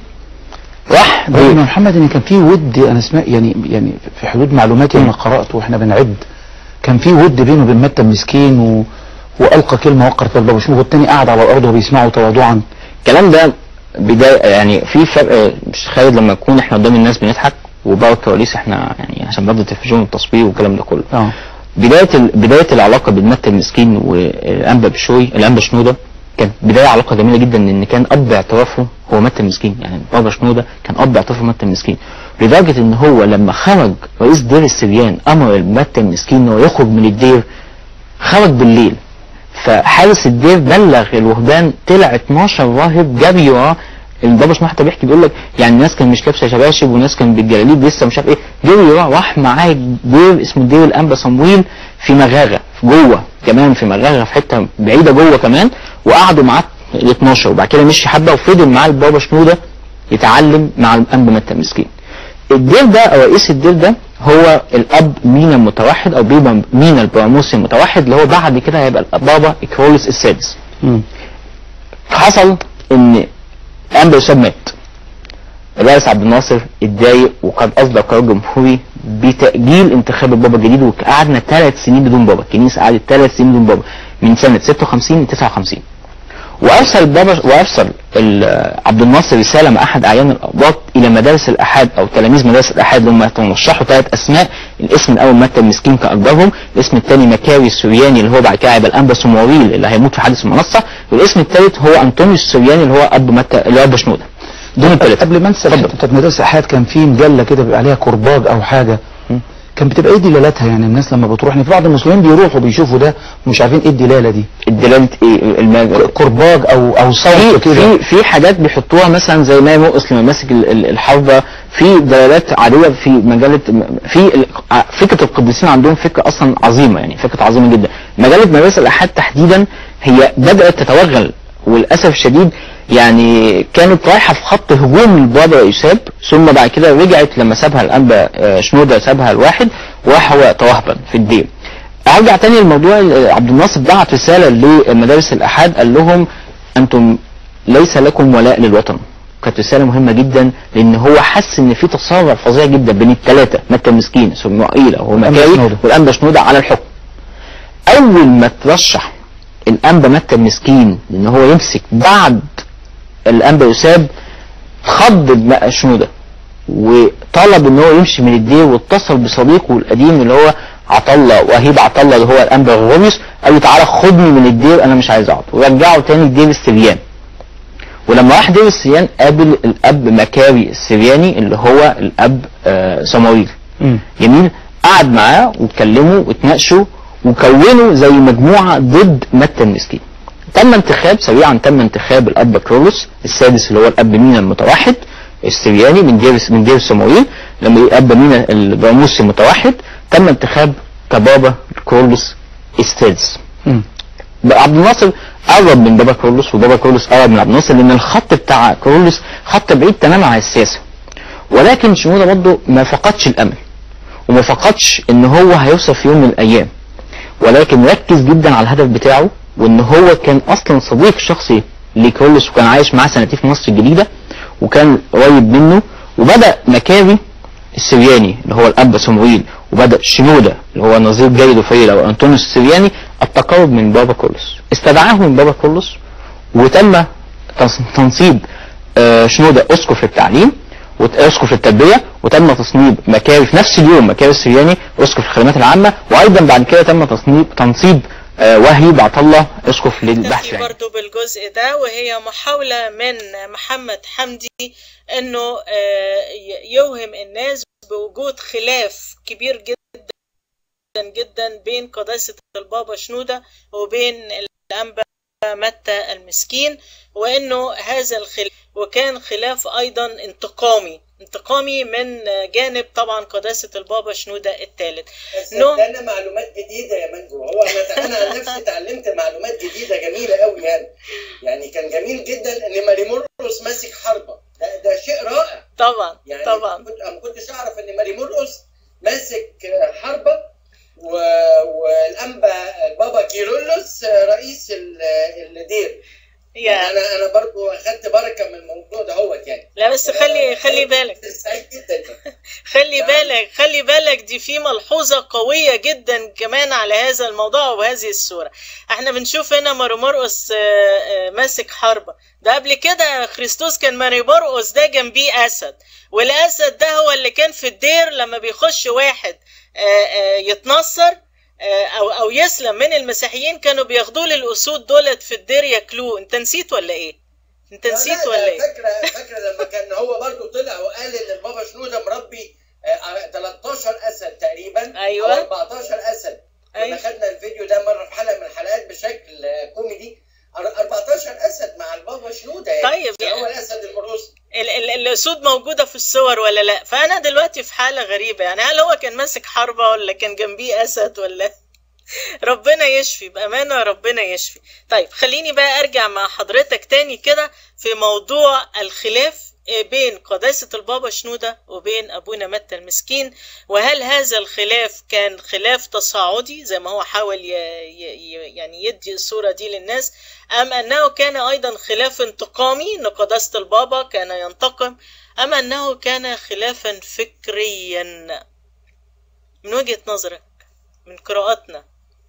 راح رغم ان محمد ان كان في ود انا اسمع يعني يعني في حدود معلوماتي انا قرات واحنا بنعد كان في ود بينه وبين متى المسكين و... والقى كلمه وقرت في الباب شنو والتاني قاعد على الارض وبيسمعه تواضعا الكلام ده بداية يعني في فرق مش خالد لما يكون احنا قدام الناس بنضحك وبره الكواليس احنا يعني عشان برضه التلفزيون والتصوير والكلام ده كله اه بداية ال... بداية العلاقة بين متى المسكين والأنبا بشوي الأنبا شنودة كانت بداية علاقة جميلة جدا ان كان اب اعترافه هو متى المسكين يعني بابا شنودة كان اب اعترافه متى المسكين لدرجة ان هو لما خرج رئيس دير السريان امر متى المسكين انه يخرج من الدير خرج بالليل فحارس الدير بلغ الوهبان طلع 12 راهب جري وراه البابا شنودة حتى بيحكي بيقول لك يعني الناس كان مش لابسه شباشب وناس كان بالجلاليب لسه مش عارف ايه جري وراه راح معاه دير اسمه دير الانبا صمويل في مغاغه جوه كمان في مغاغه في حته بعيده جوه كمان وقعدوا معاه ال 12 وبعد كده مشي حبه وفضل معاه البابا شنوده يتعلم مع الانبا متى المسكين. الدير ده او رئيس الدير ده هو الاب مينا المتوحد او بيبقى مينا البراموسي المتوحد اللي هو بعد كده هيبقى البابا اكرولس السادس. مم. حصل ان انبا يوسف مات. الرئيس عبد الناصر اتضايق وقد اصدر قرار جمهوري بتاجيل انتخاب البابا الجديد وقعدنا ثلاث سنين بدون بابا، الكنيسه قعدت ثلاث سنين بدون بابا من سنه 56 ل 59. وارسل البابا وارسل ال- عبد الناصر رساله مع احد اعيان الاباط الى مدارس الاحاد او تلاميذ مدارس الاحاد اللي هم ترشحوا ثلاث اسماء الاسم الاول متى المسكين كاكبرهم الاسم الثاني مكاري السورياني اللي هو بعد كده هيبقى الانبا سمواريل اللي هيموت في حادث المنصه والاسم الثالث هو انطونيوس السورياني اللي هو اب متى اللي هو اب شنوده دول الثلاثه قبل ما انسى الحته بتاعت مدارس الاحاد كان في مجله كده بيبقى عليها كرباج او حاجه كان بتبقى ايه دلالاتها يعني الناس لما بتروح يعني في بعض المسلمين بيروحوا بيشوفوا ده ومش عارفين ايه الدلاله دي الدلاله ايه الم... كرباج او او صوت في كده في في حاجات بيحطوها مثلا زي ما مرقص لما ماسك ال- ال- الحربه في دلالات عاديه في مجله في ال- ع- فكره القديسين عندهم فكره اصلا عظيمه يعني فكره عظيمه جدا مجله مدارس الاحاد تحديدا هي بدات تتوغل وللاسف الشديد يعني كانت رايحه في خط هجوم البابا يساب ثم بعد كده رجعت لما سابها الانبا آه، شنوده سابها الواحد وراح هو توهبا في الدين ارجع تاني للموضوع ال- عبد الناصر بعت رساله لمدارس الاحاد قال لهم انتم ليس لكم ولاء للوطن كانت رساله مهمه جدا لان هو حس ان في تصارع فظيع جدا بين الثلاثه مكه المسكين سموئيل او والأنبا مكاوي شنودة. والانبا شنوده على الحكم اول ما ترشح الانبا مكه المسكين ان هو يمسك بعد الانبا يساب خض دماء شنوده وطلب ان هو يمشي من الدير واتصل بصديقه القديم اللي هو عطله وهيب عطله اللي هو الانبا غوريوس قال له تعالى خدني من الدير انا مش عايز اقعد ورجعه تاني دير السريان ولما راح دير السريان قابل الاب مكاري السرياني اللي هو الاب آه صموئيل مم. جميل قعد معاه واتكلموا واتناقشوا وكونوا زي مجموعه ضد متى المسكين تم انتخاب سريعا تم انتخاب الاب كرولوس السادس اللي هو الاب مينا المتوحد السرياني من دير من دير صموئيل لما الاب مينا البراموسي المتوحد تم انتخاب كبابا كرولوس السادس مم. بقى عبد الناصر قرب من بابا كرولوس وبابا كرولوس قرب من عبد الناصر لان الخط بتاع كرولوس خط بعيد تماما عن السياسه ولكن شنوده برضه ما فقدش الامل وما فقدش ان هو هيوصل في يوم من الايام ولكن ركز جدا على الهدف بتاعه وان هو كان اصلا صديق شخصي لكرولوس وكان عايش معاه سنتين في مصر الجديده وكان قريب منه وبدا مكاري السرياني اللي هو الاب صموئيل وبدا شنوده اللي هو نظير جيد وفريد او انطونيوس السرياني التقرب من بابا كرولوس استدعاه من بابا كرولوس وتم تنص- تنصيب آه، شنوده اسقف التعليم وت- اسقف التربيه وتم تصنيب مكاري في نفس اليوم مكاري السرياني اسقف الخدمات العامه وايضا بعد كده تم تصنيب تنصيب آه، وهيب عطله اسقف للبحث نكتفي يعني. برضو بالجزء ده وهي محاولة من محمد حمدي انه آه، ي- يوهم الناس بوجود خلاف كبير جدا جدا بين قداسة البابا شنودة وبين الأنبا متى المسكين وانه هذا الخلاف وكان خلاف ايضا انتقامي انتقامي من جانب طبعا قداسة البابا شنودة الثالث بس نو. ادانا معلومات جديده يا منجو هو انا انا عن نفسي اتعلمت معلومات جديده جميله قوي يعني يعني كان جميل جدا ان ماري مرقس ماسك حربه ده, ده شيء رائع طبعا يعني طبعا كنت أنا ما كنتش اعرف ان ماري مرقس ماسك حربه و... والانبا البابا كيرلس رئيس ال- الدير يعني يا انا انا برضو اخدت بركه من الموضوع ده هوت يعني لا بس خلي خلي بالك سعيد جدا خلي نعم. بالك خلي بالك دي في ملحوظة قوية جدا كمان على هذا الموضوع وهذه الصورة احنا بنشوف هنا ماري مرقس آه، آه، ماسك حربة ده قبل كده خريستوس كان ماري مرقس ده جنبيه أسد والأسد ده هو اللي كان في الدير لما بيخش واحد آه، آه، يتنصر آه، او او يسلم من المسيحيين كانوا بياخدوه للاسود دولت في الدير ياكلوه انت نسيت ولا ايه انت لا، نسيت لا، ولا ده ايه فاكره فاكره لما كان هو برضو طلع وقال ان البابا شنوده مربي آه، 13 اسد تقريبا أيوة. او 14 اسد كنا أيوة. خدنا الفيديو ده مره في حلقه من الحلقات بشكل آه، كوميدي 14 اسد مع البابا شنوده يعني طيب، ده يعني- هو الاسد المروسي ال- ال- الاسود موجوده في الصور ولا لا فانا دلوقتي في حاله غريبه يعني هل هو كان ماسك حربه ولا كان جنبيه اسد ولا ربنا يشفي بامانه ربنا يشفي طيب خليني بقى ارجع مع حضرتك تاني كده في موضوع الخلاف بين قداسة البابا شنودة وبين أبونا متى المسكين وهل هذا الخلاف كان خلاف تصاعدي زي ما هو حاول ي... ي... يعني يدي الصورة دي للناس أم أنه كان أيضا خلاف انتقامي أن قداسة البابا كان ينتقم أم أنه كان خلافا فكريا من وجهة نظرك من قراءاتنا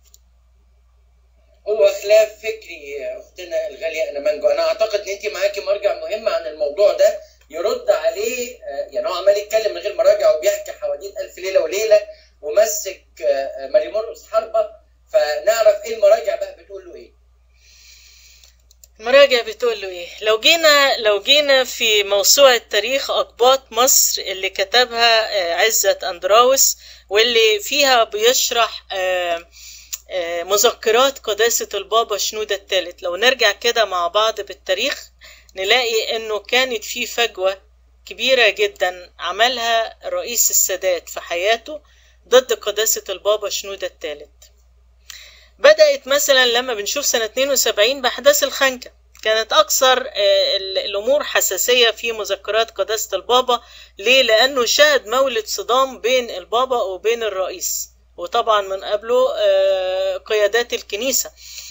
هو خلاف فكري يا اختنا الغاليه انا مانجو انا اعتقد ان انت معاكي مرجع مهم عن الموضوع ده يرد عليه آه، يعني هو عمال يتكلم من غير مراجع وبيحكي حواديت الف ليله وليله مراجع بتقول له ايه لو جينا لو جينا في موسوعة تاريخ أقباط مصر اللي كتبها آه، عزت أندراوس واللي فيها بيشرح آه، آه، مذكرات قداسة البابا شنودة الثالث لو نرجع كده مع بعض بالتاريخ نلاقي انه كانت في فجوة كبيرة جدا عملها رئيس السادات في حياته ضد قداسة البابا شنودة الثالث بدأت مثلا لما بنشوف سنة 72 بأحداث الخنكة كانت أكثر آه، ال- الأمور حساسية في مذكرات قداسة البابا ليه؟ لأنه شهد مولد صدام بين البابا وبين الرئيس وطبعا من قبله آه، قيادات الكنيسة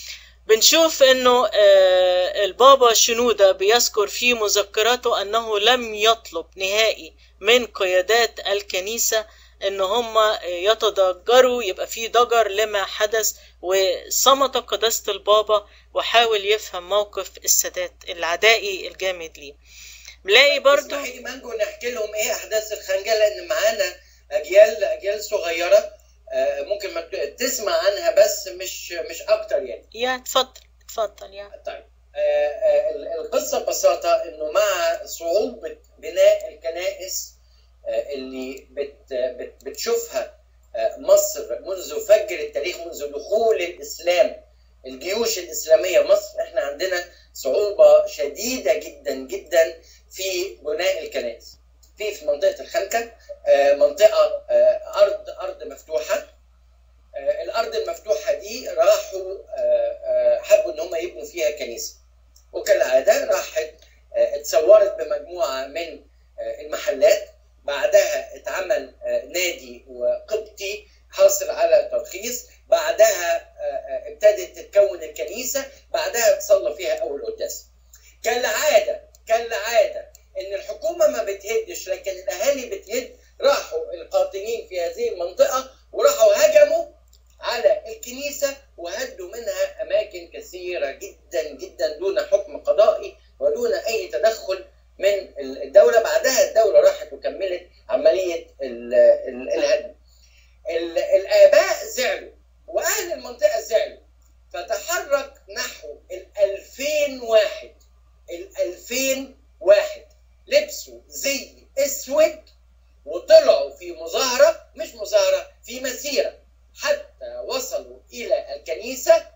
بنشوف انه آه، البابا شنودة بيذكر في مذكراته انه لم يطلب نهائي من قيادات الكنيسة ان هم يتضجروا يبقى في ضجر لما حدث وصمت قداسة البابا وحاول يفهم موقف السادات العدائي الجامد ليه بلاقي برضو اسمحي لي مانجو نحكي لهم ايه احداث الخنجه لان معانا اجيال اجيال صغيره آه، ممكن ما ت- تسمع عنها بس مش مش اكتر يعني يا اتفضل اتفضل يا طيب آه، آه، ال- القصه ببساطه انه مع صعوبه بناء الكنائس آه، اللي بت بت بتشوفها آه، مصر منذ فجر التاريخ منذ دخول الاسلام الجيوش الاسلاميه مصر احنا عندنا صعوبه شديده جدا جدا في بناء الكنائس في في منطقه الخنكه آه، منطقه آه، ارض ارض مفتوحه آه، الارض المفتوحه دي راحوا آه، آه، حبوا ان هم يبنوا فيها كنيسه وكالعاده راحت آه، اتصورت بمجموعه من آه، المحلات بعدها اتعمل آه، نادي وقبطي حاصل على ترخيص بعدها آه، آه، ابتدت تتكون الكنيسه بعدها تصلى فيها اول قداس كالعاده كالعاده ان الحكومه ما بتهدش لكن الاهالي بتهد راحوا القاطنين في هذه المنطقه وراحوا هجموا على الكنيسه وهدوا منها اماكن كثيره جدا جدا دون حكم قضائي ودون اي تدخل من الدوله بعدها الدوله راحت وكملت عمليه ال- ال- الهدم. ال- الاباء زعلوا واهل المنطقه زعلوا فتحرك نحو ال 2000 واحد ال 2000 واحد لبسوا زي اسود وطلعوا في مظاهره مش مظاهره في مسيره حتى وصلوا الى الكنيسه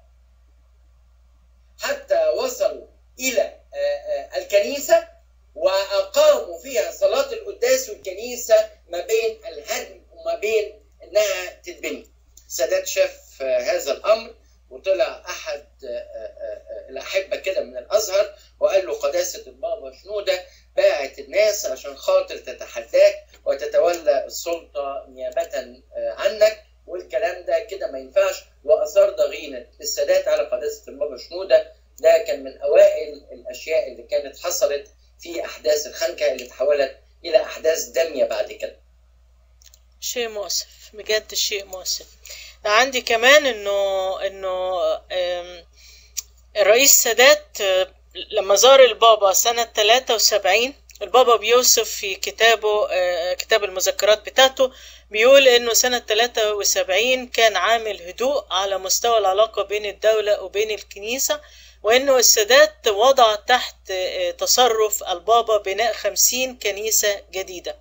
حتى وصلوا الى آه، آه، الكنيسه واقاموا فيها صلاه القداس والكنيسه ما بين الهدم وما بين انها تتبني. السادات شاف آه، هذا الامر وطلع احد آه، آه، آه، الاحبه كده من الازهر وقال له قداسه البابا شنوده باعت الناس عشان خاطر تتحداك وتتولى السلطه نيابه آه، عنك والكلام ده كده ما ينفعش واثار ضغينه السادات على قداسه البابا شنوده ده كان من اوائل الاشياء اللي كانت حصلت في احداث الخنكه اللي تحولت الى احداث داميه بعد كده. شيء مؤسف بجد شيء مؤسف ده عندي كمان انه انه آم، الرئيس سادات آه، لما زار البابا سنة 73 البابا بيوصف في كتابه آه، كتاب المذكرات بتاعته بيقول انه سنة 73 كان عامل هدوء على مستوى العلاقة بين الدولة وبين الكنيسة وانه السادات وضع تحت آه، تصرف البابا بناء 50 كنيسة جديدة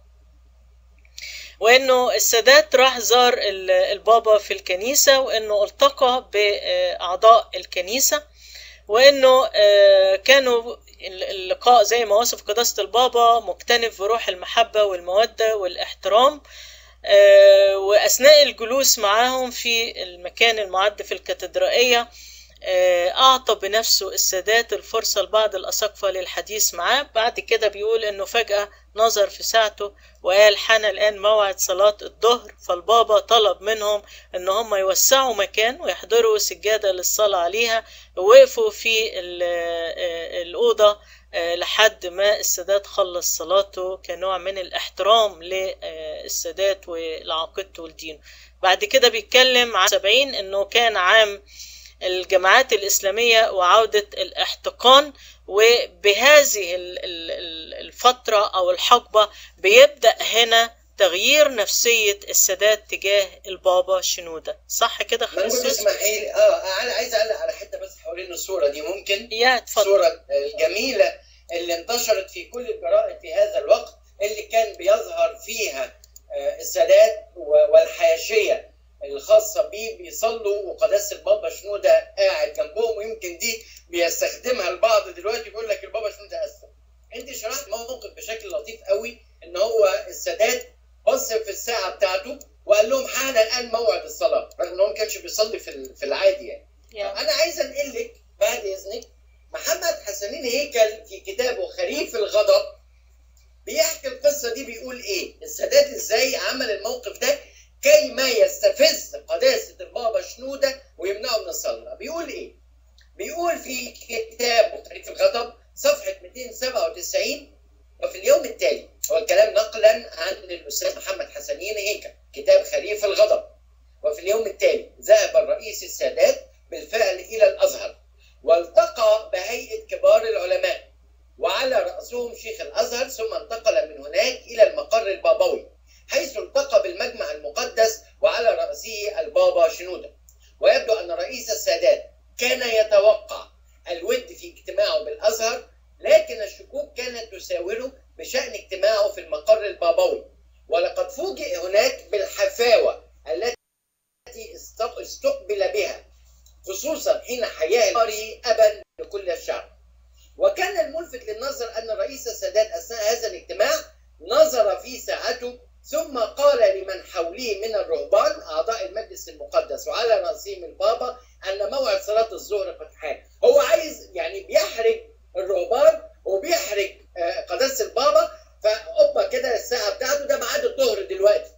وانه السادات راح زار ال- البابا في الكنيسة وانه التقى باعضاء الكنيسة وانه آه، كانوا ال- اللقاء زي ما وصف قداسة البابا مكتنف بروح المحبة والمودة والاحترام آه، واثناء الجلوس معاهم في المكان المعد في الكاتدرائية آه، أعطى بنفسه السادات الفرصة لبعض الأساقفة للحديث معاه بعد كده بيقول إنه فجأة نظر في ساعته وقال حان الآن موعد صلاة الظهر فالبابا طلب منهم إن هم يوسعوا مكان ويحضروا سجادة للصلاة عليها ووقفوا في ال- آه، الأوضة آه، لحد ما السادات خلص صلاته كنوع من الاحترام للسادات ولعقيدته ولدينه بعد كده بيتكلم عن 70 إنه كان عام الجماعات الإسلامية وعودة الاحتقان وبهذه ال- ال- ال- الفترة أو الحقبة بيبدأ هنا تغيير نفسية السادات تجاه البابا شنودة صح كده ما نقول خريستوس؟ اسمحي لي اه انا عايز اعلق على حته بس حوالين الصوره دي ممكن يا اتفضل الصوره الجميله اللي انتشرت في كل الجرائد في هذا الوقت اللي كان بيظهر فيها آه، السادات و- والحياشيه الخاصه بيه بيصلوا وقداسه البابا شنوده قاعد جنبهم ويمكن دي بيستخدمها البعض دلوقتي بيقول لك البابا شنوده اسلم. انت شرحت موقف بشكل لطيف قوي ان هو السادات بص في الساعه بتاعته وقال لهم حان الان موعد الصلاه رغم ان هو ما كانش بيصلي في ال- في العادي يعني. يا. انا عايز انقل لك بعد اذنك محمد حسنين هيكل في كتابه خريف الغضب بيحكي القصه دي بيقول ايه؟ السادات ازاي عمل الموقف ده كي ما يستفز قداسه البابا شنوده ويمنعه من الصلاه، بيقول ايه؟ بيقول في كتابه خريف الغضب صفحه 297 وفي اليوم التالي هو الكلام نقلا عن الاستاذ محمد حسنين هيكل كتاب خريف الغضب وفي اليوم التالي ذهب الرئيس السادات بالفعل إلى الأزهر والتقى بهيئة كبار العلماء وعلى رأسهم شيخ الأزهر ثم انتقل من هناك إلى المقر البابوي حيث التقى بالمجمع المقدس وعلى رأسه البابا شنودة ويبدو أن رئيس السادات كان يتوقع الود في اجتماعه بالأزهر لكن الشكوك كانت تساوره بشأن اجتماعه في المقر البابوي ولقد فوجئ هناك بالحفاوة التي التي است- استقبل بها خصوصا حين حياه القاري ابا لكل الشعب وكان الملفت للنظر ان الرئيس السادات اثناء هذا الاجتماع نظر في ساعته ثم قال لمن حوله من الرهبان اعضاء المجلس المقدس وعلى راسهم البابا ان موعد صلاه الظهر قد حان هو عايز يعني بيحرج الرهبان وبيحرج آه، قداسه البابا فقبه كده الساعه بتاعته ده ميعاد الظهر دلوقتي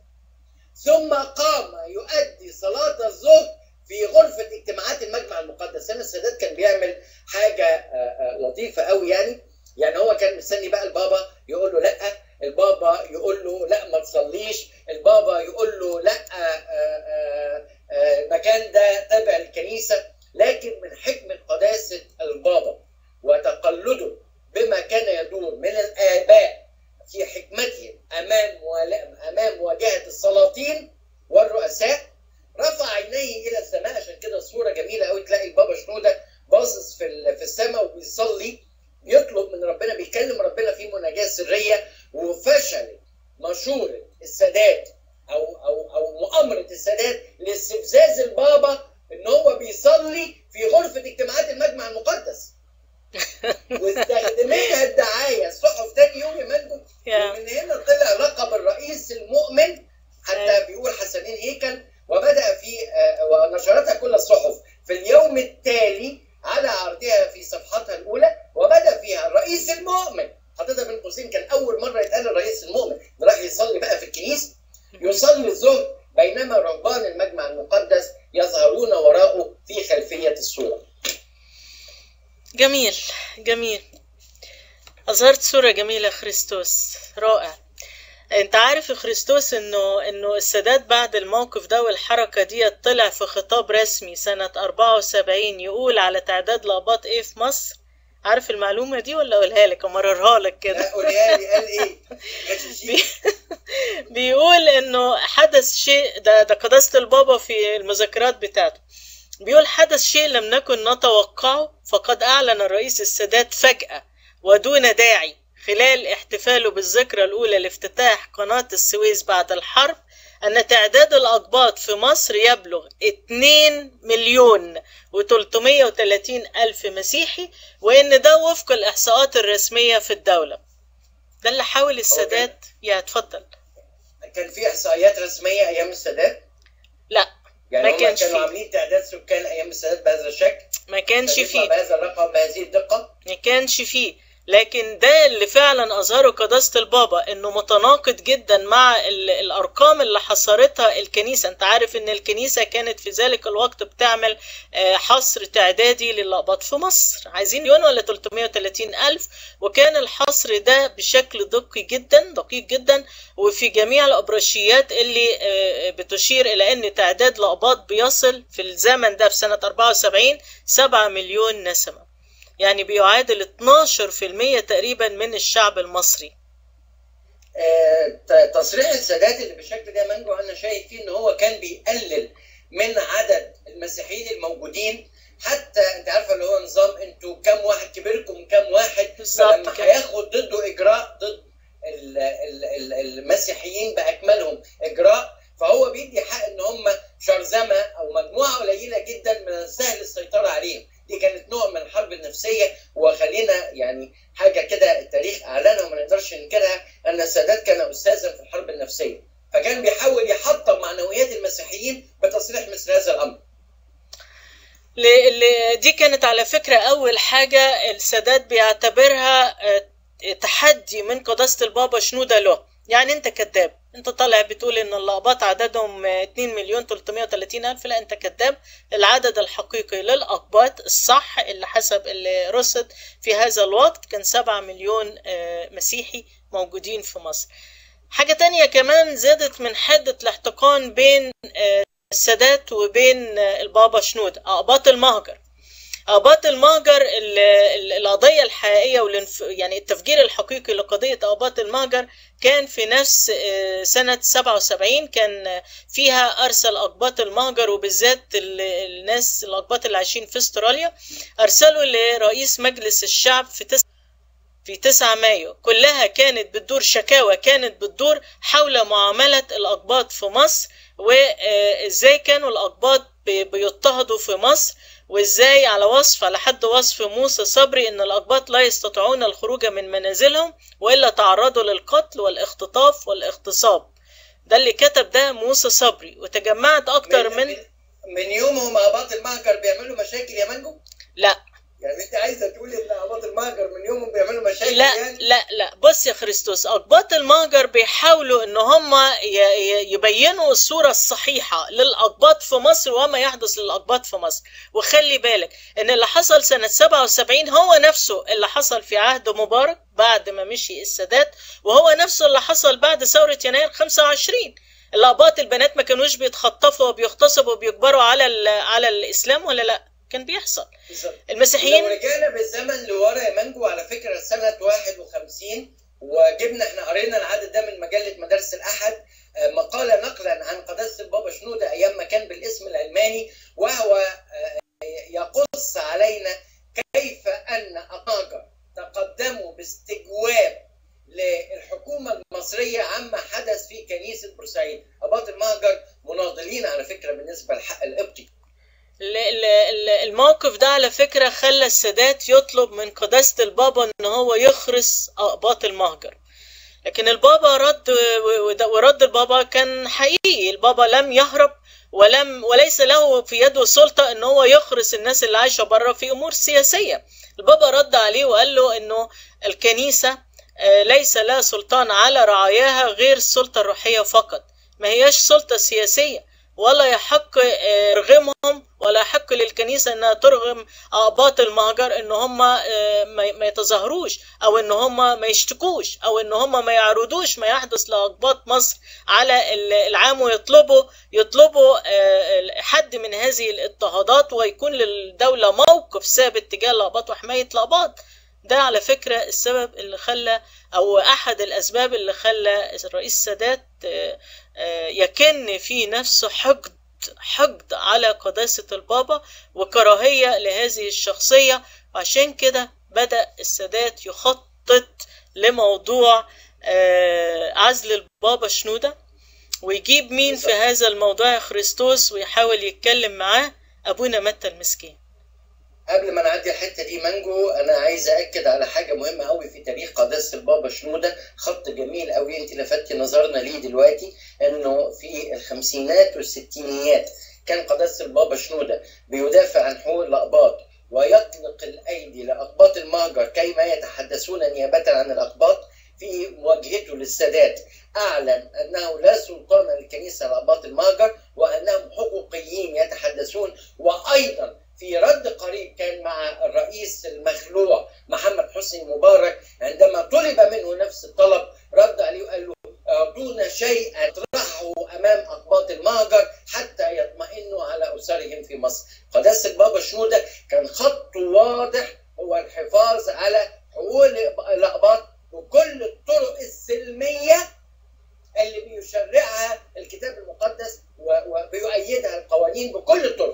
ثم قام يؤدي صلاة الظهر في غرفة اجتماعات المجمع المقدس هنا السادات كان بيعمل حاجة آه، آه، لطيفة قوي يعني يعني هو كان مستني بقى البابا يقول له لا البابا يقول له لا ما تصليش البابا يقول له لا آه، آه، آه، المكان ده تبع الكنيسة لكن من حكمة قداسة البابا وتقلده بما كان يدور من الآباء في حكمتهم امام ولا- امام مواجهه السلاطين والرؤساء رفع عينيه الى السماء عشان كده الصوره جميله قوي تلاقي البابا شنوده باصص في ال- في السماء وبيصلي يطلب من ربنا بيكلم ربنا في مناجاه سريه وفشلت مشوره السادات او او او مؤامره السادات لاستفزاز البابا ان هو بيصلي في غرفه اجتماعات المجمع المقدس واستخدمتها الدعايه الصحف تاني يوم يمجد يا. ومن هنا طلع لقب الرئيس المؤمن حتى أيوة. بيقول حسنين هيكل وبدا في آه، ونشرتها كل الصحف في اليوم التالي على عرضها في صفحتها الاولى وبدا فيها الرئيس المؤمن حطيتها بين قوسين كان اول مره يتقال الرئيس المؤمن ده راح يصلي بقى في الكنيسه يصلي الظهر بينما رهبان المجمع المقدس يظهرون وراءه في خلفيه الصوره جميل جميل أظهرت صورة جميلة خريستوس رائع انت عارف يا خريستوس انه انه السادات بعد الموقف ده والحركة دي طلع في خطاب رسمي سنة 74 يقول على تعداد لقبات ايه في مصر عارف المعلومة دي ولا اقولها لك امررها لك كده لا قولها لي قال ايه؟ غشاشين. بيقول انه حدث شيء ده ده قداسة البابا في المذكرات بتاعته بيقول حدث شيء لم نكن نتوقعه فقد اعلن الرئيس السادات فجأة ودون داعي خلال احتفاله بالذكرى الاولى لافتتاح قناة السويس بعد الحرب ان تعداد الاقباط في مصر يبلغ 2 مليون و330 الف مسيحي وان ده وفق الاحصاءات الرسمية في الدولة ده اللي حاول السادات يا اتفضل كان في احصائيات رسميه ايام السادات لا يعني ما هم كانش كانوا فيه. عاملين تعداد سكان ايام السادات بهذا الشكل ما كانش فيطلع فيه بهذا الرقم بهذه الدقه ما كانش فيه لكن ده اللي فعلا اظهره قداسة البابا انه متناقض جدا مع ال- الارقام اللي حصرتها الكنيسة انت عارف ان الكنيسة كانت في ذلك الوقت بتعمل آه، حصر تعدادي للأقباط في مصر عايزين مليون ولا 330 الف وكان الحصر ده بشكل دقي جدا دقيق جدا وفي جميع الابرشيات اللي آه، بتشير الى ان تعداد الأقباط بيصل في الزمن ده في سنة 74 7 مليون نسمة يعني بيعادل 12% تقريبا من الشعب المصري آه ت- تصريح السادات اللي بالشكل ده مانجو انا شايف فيه ان هو كان بيقلل من عدد المسيحيين الموجودين حتى انت عارفه اللي هو نظام انتوا كام واحد كبيركم كام واحد بالظبط فلما كده. هياخد ضده اجراء ضد ال- ال- ال- المسيحيين باكملهم اجراء فهو بيدي حق ان هم شرذمه او مجموعه قليله جدا من السهل السيطره عليهم دي كانت نوع من الحرب النفسيه وخلينا يعني حاجه كده التاريخ اعلنها وما نقدرش ننكرها ان السادات كان استاذا في الحرب النفسيه فكان بيحاول يحطم معنويات المسيحيين بتصريح مثل هذا الامر ل- ل- دي كانت على فكرة أول حاجة السادات بيعتبرها آه، تحدي من قداسة البابا شنودة له يعني أنت كذاب أنت طالع بتقول إن الأقباط عددهم آه، 2 مليون 330 ألف لا أنت كذاب العدد الحقيقي للأقباط الصح اللي حسب اللي رصد في هذا الوقت كان 7 مليون آه، مسيحي موجودين في مصر حاجة تانية كمان زادت من حدة الاحتقان بين آه، السادات وبين البابا شنود أقباط المهجر أقباط المهجر ال- ال- القضية الحقيقية والانف... يعني التفجير الحقيقي لقضية أقباط المهجر كان في نفس آه، سنة 77 كان فيها أرسل أقباط المهجر وبالذات ال- الناس الأقباط اللي عايشين في استراليا أرسلوا لرئيس مجلس الشعب في تس... في 9 مايو كلها كانت بتدور شكاوى كانت بتدور حول معاملة الأقباط في مصر وإزاي كانوا الأقباط بي- بيضطهدوا في مصر وإزاي على وصف على حد وصف موسى صبري إن الأقباط لا يستطيعون الخروج من منازلهم وإلا تعرضوا للقتل والاختطاف والاغتصاب ده اللي كتب ده موسى صبري وتجمعت أكتر من من يومهم اباط المهجر بيعملوا مشاكل يا مانجو لا يعني انت عايزه تقولي ان اباط المهجر من يومهم بيعملوا مشاكل لا يعني لا لا بص يا خريستوس اقباط المهجر بيحاولوا ان هم ي- ي- يبينوا الصوره الصحيحه للاقباط في مصر وما يحدث للاقباط في مصر وخلي بالك ان اللي حصل سنه 77 هو نفسه اللي حصل في عهد مبارك بعد ما مشي السادات وهو نفسه اللي حصل بعد ثوره يناير 25 الأقباط البنات ما كانوش بيتخطفوا وبيغتصبوا وبيجبروا على ال- على الاسلام ولا لا كان بيحصل بالظبط. المسيحيين لو رجعنا بالزمن لورا يا مانجو على فكره سنه 51 وجبنا احنا قرينا العدد ده من مجله مدارس الاحد آه، مقاله نقلا عن قداسه البابا شنوده ايام ما كان بالاسم الالماني وهو آه، يقص علينا كيف ان اقاجر تقدموا باستجواب للحكومه المصريه عما حدث في كنيسه بورسعيد اباط المهجر مناضلين على فكره بالنسبه للحق القبطي ال- ال- ال- الموقف ده على فكرة خلى السادات يطلب من قداسة البابا ان هو يخرس اقباط المهجر لكن البابا رد و- وده- ورد البابا كان حقيقي البابا لم يهرب ولم وليس له في يده سلطة ان هو يخرس الناس اللي عايشة بره في امور سياسية البابا رد عليه وقال له انه الكنيسة آه، ليس لها سلطان على رعاياها غير السلطة الروحية فقط ما هياش سلطة سياسية ولا يحق آه، رغمهم ولا يحق للكنيسة انها ترغم اقباط المهجر ان هم آه، ما ما يتظاهروش او ان هم ما يشتكوش او ان هم ما يعرضوش ما يحدث لاقباط مصر على ال- العام ويطلبوا يطلبوا آه، حد من هذه الاضطهادات ويكون للدولة موقف ثابت تجاه الاقباط وحماية الاقباط ده على فكرة السبب اللي خلى أو أحد الأسباب اللي خلى الرئيس السادات آه، آه، يكن في نفسه حقد حقد على قداسة البابا وكراهية لهذه الشخصية وعشان كده بدأ السادات يخطط لموضوع آه، عزل البابا شنودة ويجيب مين في هذا الموضوع يا خريستوس ويحاول يتكلم معاه أبونا متى المسكين قبل ما نعدي الحته دي مانجو انا عايز اكد على حاجه مهمه قوي في تاريخ قداسه البابا شنوده خط جميل قوي انت لفتي نظرنا ليه دلوقتي انه في الخمسينات والستينيات كان قداسه البابا شنوده بيدافع عن حقوق الاقباط ويطلق الايدي لاقباط المهجر كيما يتحدثون نيابه عن الاقباط في مواجهته للسادات اعلن انه لا سلطان للكنيسه لاقباط المهجر وانهم حقوقيين يتحدثون وايضا في رد قريب كان مع الرئيس المخلوع محمد حسني مبارك عندما طلب منه نفس الطلب رد عليه وقال له اعطونا شيئا اطرحه امام اقباط المهجر حتى يطمئنوا على اسرهم في مصر. قداسه البابا شنوده كان خط واضح هو الحفاظ على حقوق الاقباط بكل الطرق السلميه اللي بيشرعها الكتاب المقدس و- وبيؤيدها القوانين بكل الطرق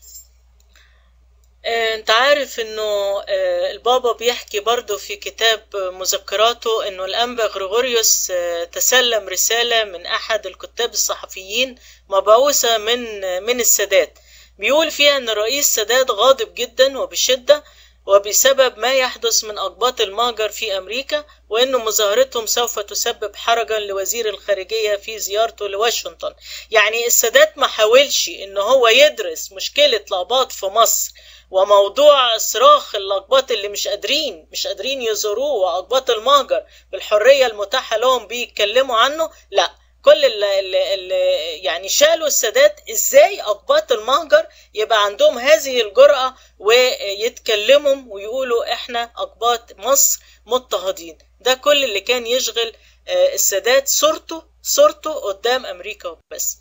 آه، انت عارف انه آه، البابا بيحكي برضو في كتاب مذكراته انه الانبا غريغوريوس آه، تسلم رسالة من احد الكتاب الصحفيين مبعوثة من من السادات بيقول فيها ان الرئيس سادات غاضب جدا وبشدة وبسبب ما يحدث من أقباط المهجر في أمريكا وأن مظاهرتهم سوف تسبب حرجا لوزير الخارجية في زيارته لواشنطن يعني السادات ما حاولش أن هو يدرس مشكلة الأقباط في مصر وموضوع صراخ الأقباط اللي مش قادرين مش قادرين يزوروه وأقباط المهجر بالحرية المتاحة لهم بيتكلموا عنه لا كل اللي, اللي, اللي يعني شالوا السادات ازاي اقباط المهجر يبقى عندهم هذه الجرأة ويتكلموا ويقولوا احنا اقباط مصر مضطهدين ده كل اللي كان يشغل آه، السادات صورته صورته قدام امريكا وبس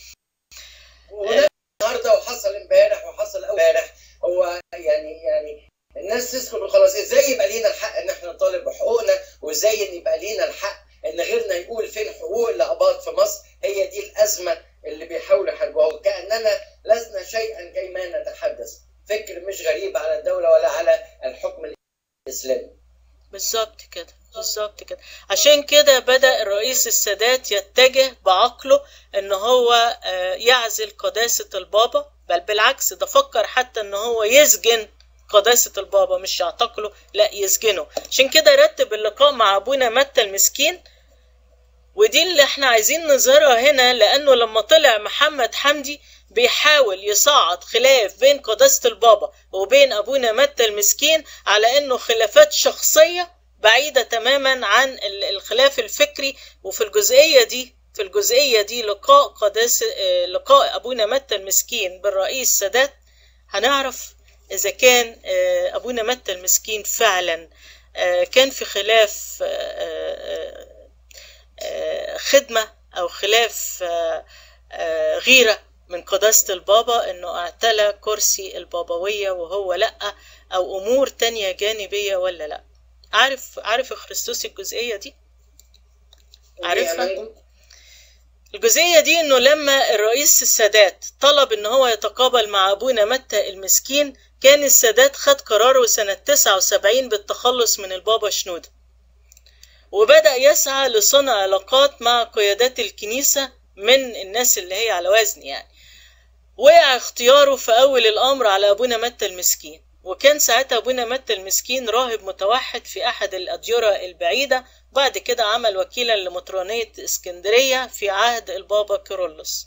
وده النهارده وحصل امبارح وحصل أول امبارح هو يعني يعني الناس تسكت وخلاص ازاي يبقى لينا الحق ان احنا نطالب بحقوقنا وازاي ان يبقى لينا الحق ان غيرنا يقول فين حقوق الاباط في مصر هي دي الازمه اللي بيحاولوا يحاربوها وكاننا لسنا شيئا كيما نتحدث فكر مش غريب على الدوله ولا على الحكم الاسلامي بالظبط كده بالظبط كده عشان كده بدأ الرئيس السادات يتجه بعقله ان هو آه، يعزل قداسة البابا بل بالعكس ده فكر حتى ان هو يسجن قداسة البابا مش يعتقله لا يسجنه عشان كده رتب اللقاء مع ابونا متى المسكين ودي اللي احنا عايزين نظهرها هنا لانه لما طلع محمد حمدي بيحاول يصعد خلاف بين قداسة البابا وبين ابونا متى المسكين على انه خلافات شخصية بعيدة تماما عن ال- الخلاف الفكري وفي الجزئية دي في الجزئية دي لقاء قداسة اه، لقاء ابونا متى المسكين بالرئيس سادات هنعرف اذا كان اه، ابونا متى المسكين فعلا اه، كان في خلاف اه، اه، آه، خدمة أو خلاف آه، آه، غيرة من قداسة البابا إنه اعتلى كرسي البابوية وهو لأ أو أمور تانية جانبية ولا لأ عارف عارف يا خريستوس الجزئية دي عارفها؟ الجزئية دي انه لما الرئيس السادات طلب ان هو يتقابل مع ابونا متى المسكين كان السادات خد قراره سنة 79 بالتخلص من البابا شنودة وبدأ يسعى لصنع علاقات مع قيادات الكنيسة من الناس اللي هي على وزن يعني وقع اختياره في أول الأمر على أبونا متى المسكين وكان ساعتها أبونا متى المسكين راهب متوحد في أحد الأديرة البعيدة بعد كده عمل وكيلا لمطرانية اسكندرية في عهد البابا كيرلس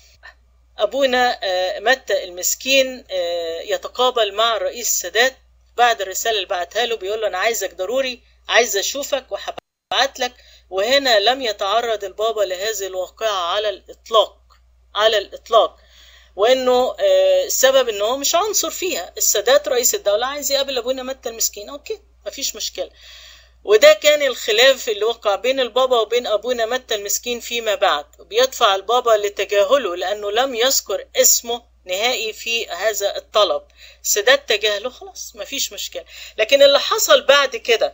أبونا آه، متى المسكين آه، يتقابل مع الرئيس السادات بعد الرسالة اللي بعتها له بيقول له أنا عايزك ضروري عايز أشوفك وهبعت لك وهنا لم يتعرض البابا لهذه الواقعة على الإطلاق على الإطلاق وانه آه، السبب ان هو مش عنصر فيها السادات رئيس الدولة عايز يقابل ابونا متى المسكين اوكي مفيش مشكلة وده كان الخلاف اللي وقع بين البابا وبين ابونا متى المسكين فيما بعد وبيدفع البابا لتجاهله لانه لم يذكر اسمه نهائي في هذا الطلب السادات تجاهله خلاص مفيش مشكلة لكن اللي حصل بعد كده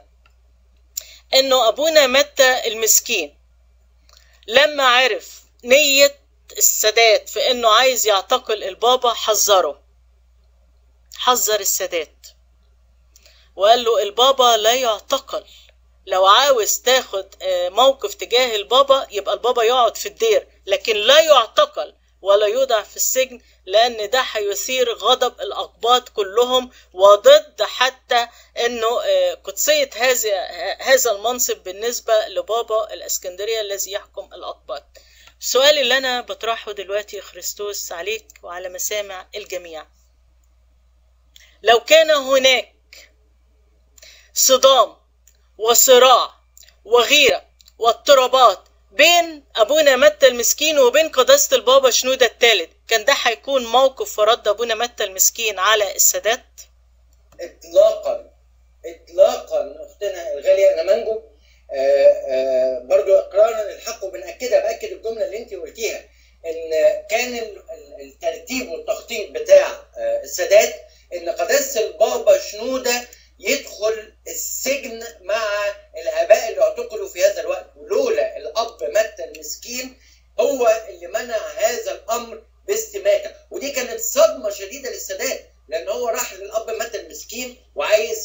انه ابونا متى المسكين لما عرف نية السادات في انه عايز يعتقل البابا حذره حذر السادات وقال له البابا لا يعتقل لو عاوز تاخد آه، موقف تجاه البابا يبقى البابا يقعد في الدير لكن لا يعتقل ولا يوضع في السجن لان ده هيثير غضب الاقباط كلهم وضد حتى انه آه، قدسيه هذا هذا المنصب بالنسبه لبابا الاسكندريه الذي يحكم الاقباط السؤال اللي انا بطرحه دلوقتي يا خريستوس عليك وعلى مسامع الجميع لو كان هناك صدام وصراع وغيرة واضطرابات بين أبونا متى المسكين وبين قداسة البابا شنودة الثالث كان ده هيكون موقف ورد أبونا متى المسكين على السادات اطلاقا اطلاقا اختنا الغاليه انا منجو آه، آه، برضو اقرارا للحق وبناكدها باكد الجمله اللي انت قلتيها ان كان ال- ال- الترتيب والتخطيط بتاع آه، السادات ان قداسه البابا شنوده يدخل السجن مع الاباء اللي اعتقلوا في هذا الوقت ولولا الاب متى المسكين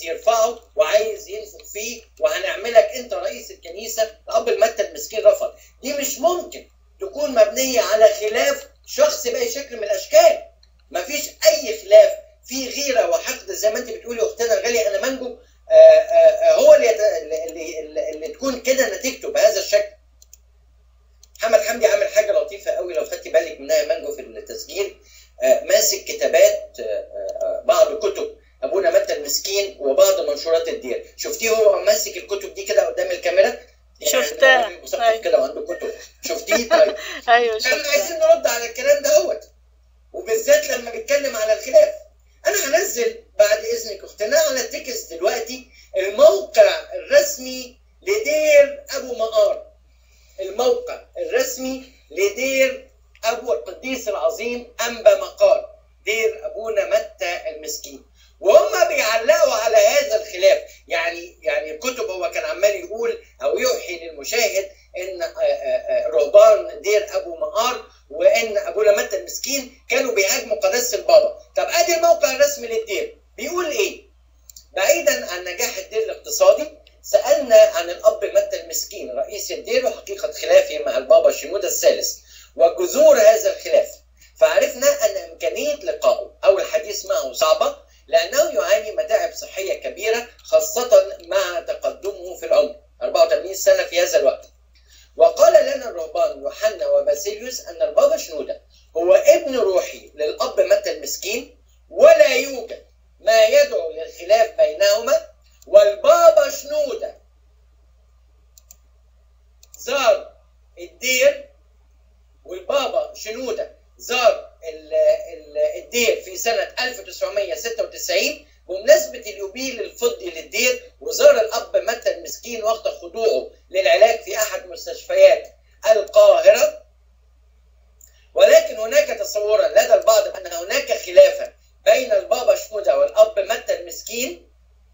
يرفعه وعايز ينفخ فيه وهنعملك انت رئيس الكنيسه الاب المتى المسكين رفض دي مش ممكن تكون مبنيه على خلاف شخصي باي شكل من الاشكال مفيش اي خلاف في غيره وحقد زي ما انت بتقولي اختنا الغاليه انا منجو آه، آه، آه، هو اللي, يت... اللي, اللي, اللي تكون كده نتيجته بهذا الشكل محمد حمدي عامل حاجه لطيفه قوي لو خدتي بالك منها يا مانجو في التسجيل آه، ماسك كتابات آه، آه، بعض كتب ابونا متى المسكين وبعض منشورات الدير شفتيه هو ماسك الكتب دي كده قدام الكاميرا شفتها. يعني مثقف كده وعنده كتب شفتيه طيب ايوه احنا شكرا عايزين نرد على الكلام دوت وبالذات لما بيتكلم على الخلاف انا هنزل بعد اذنك اختنا على التكست دلوقتي الموقع الرسمي لدير ابو مقار الموقع الرسمي لدير ابو القديس العظيم انبا مقار دير ابونا متى المسكين وهم بيعلقوا على هذا الخلاف يعني يعني الكتب هو كان عمال يقول او يوحي للمشاهد ان آه، آه، آه، رهبان دير ابو مقار وان ابونا متى المسكين كانوا بيهاجموا قداسه البابا طب ادي الموقع الرسمي للدير بيقول ايه بعيدا عن نجاح الدير الاقتصادي سالنا عن الاب متى المسكين رئيس الدير وحقيقه خلافه مع البابا شنوده الثالث وجذور هذا الخلاف فعرفنا ان امكانيه لقائه او الحديث معه صعبه لانه يعاني متاعب صحيه كبيره خاصه مع تقدمه في العمر 84 سنه في هذا الوقت وقال لنا الرهبان يوحنا وباسيليوس ان البابا شنوده هو ابن روحي للاب متى المسكين ولا يوجد ما يدعو للخلاف بينهما والبابا شنوده زار الدير والبابا شنوده زار ال- ال- الدير في سنه 1996 بمناسبه اليوبيل الفضي للدير وزار الاب متى المسكين وقت خضوعه للعلاج في احد مستشفيات القاهره ولكن هناك تصورا لدى البعض ان هناك خلافا بين البابا شنوده والاب متى المسكين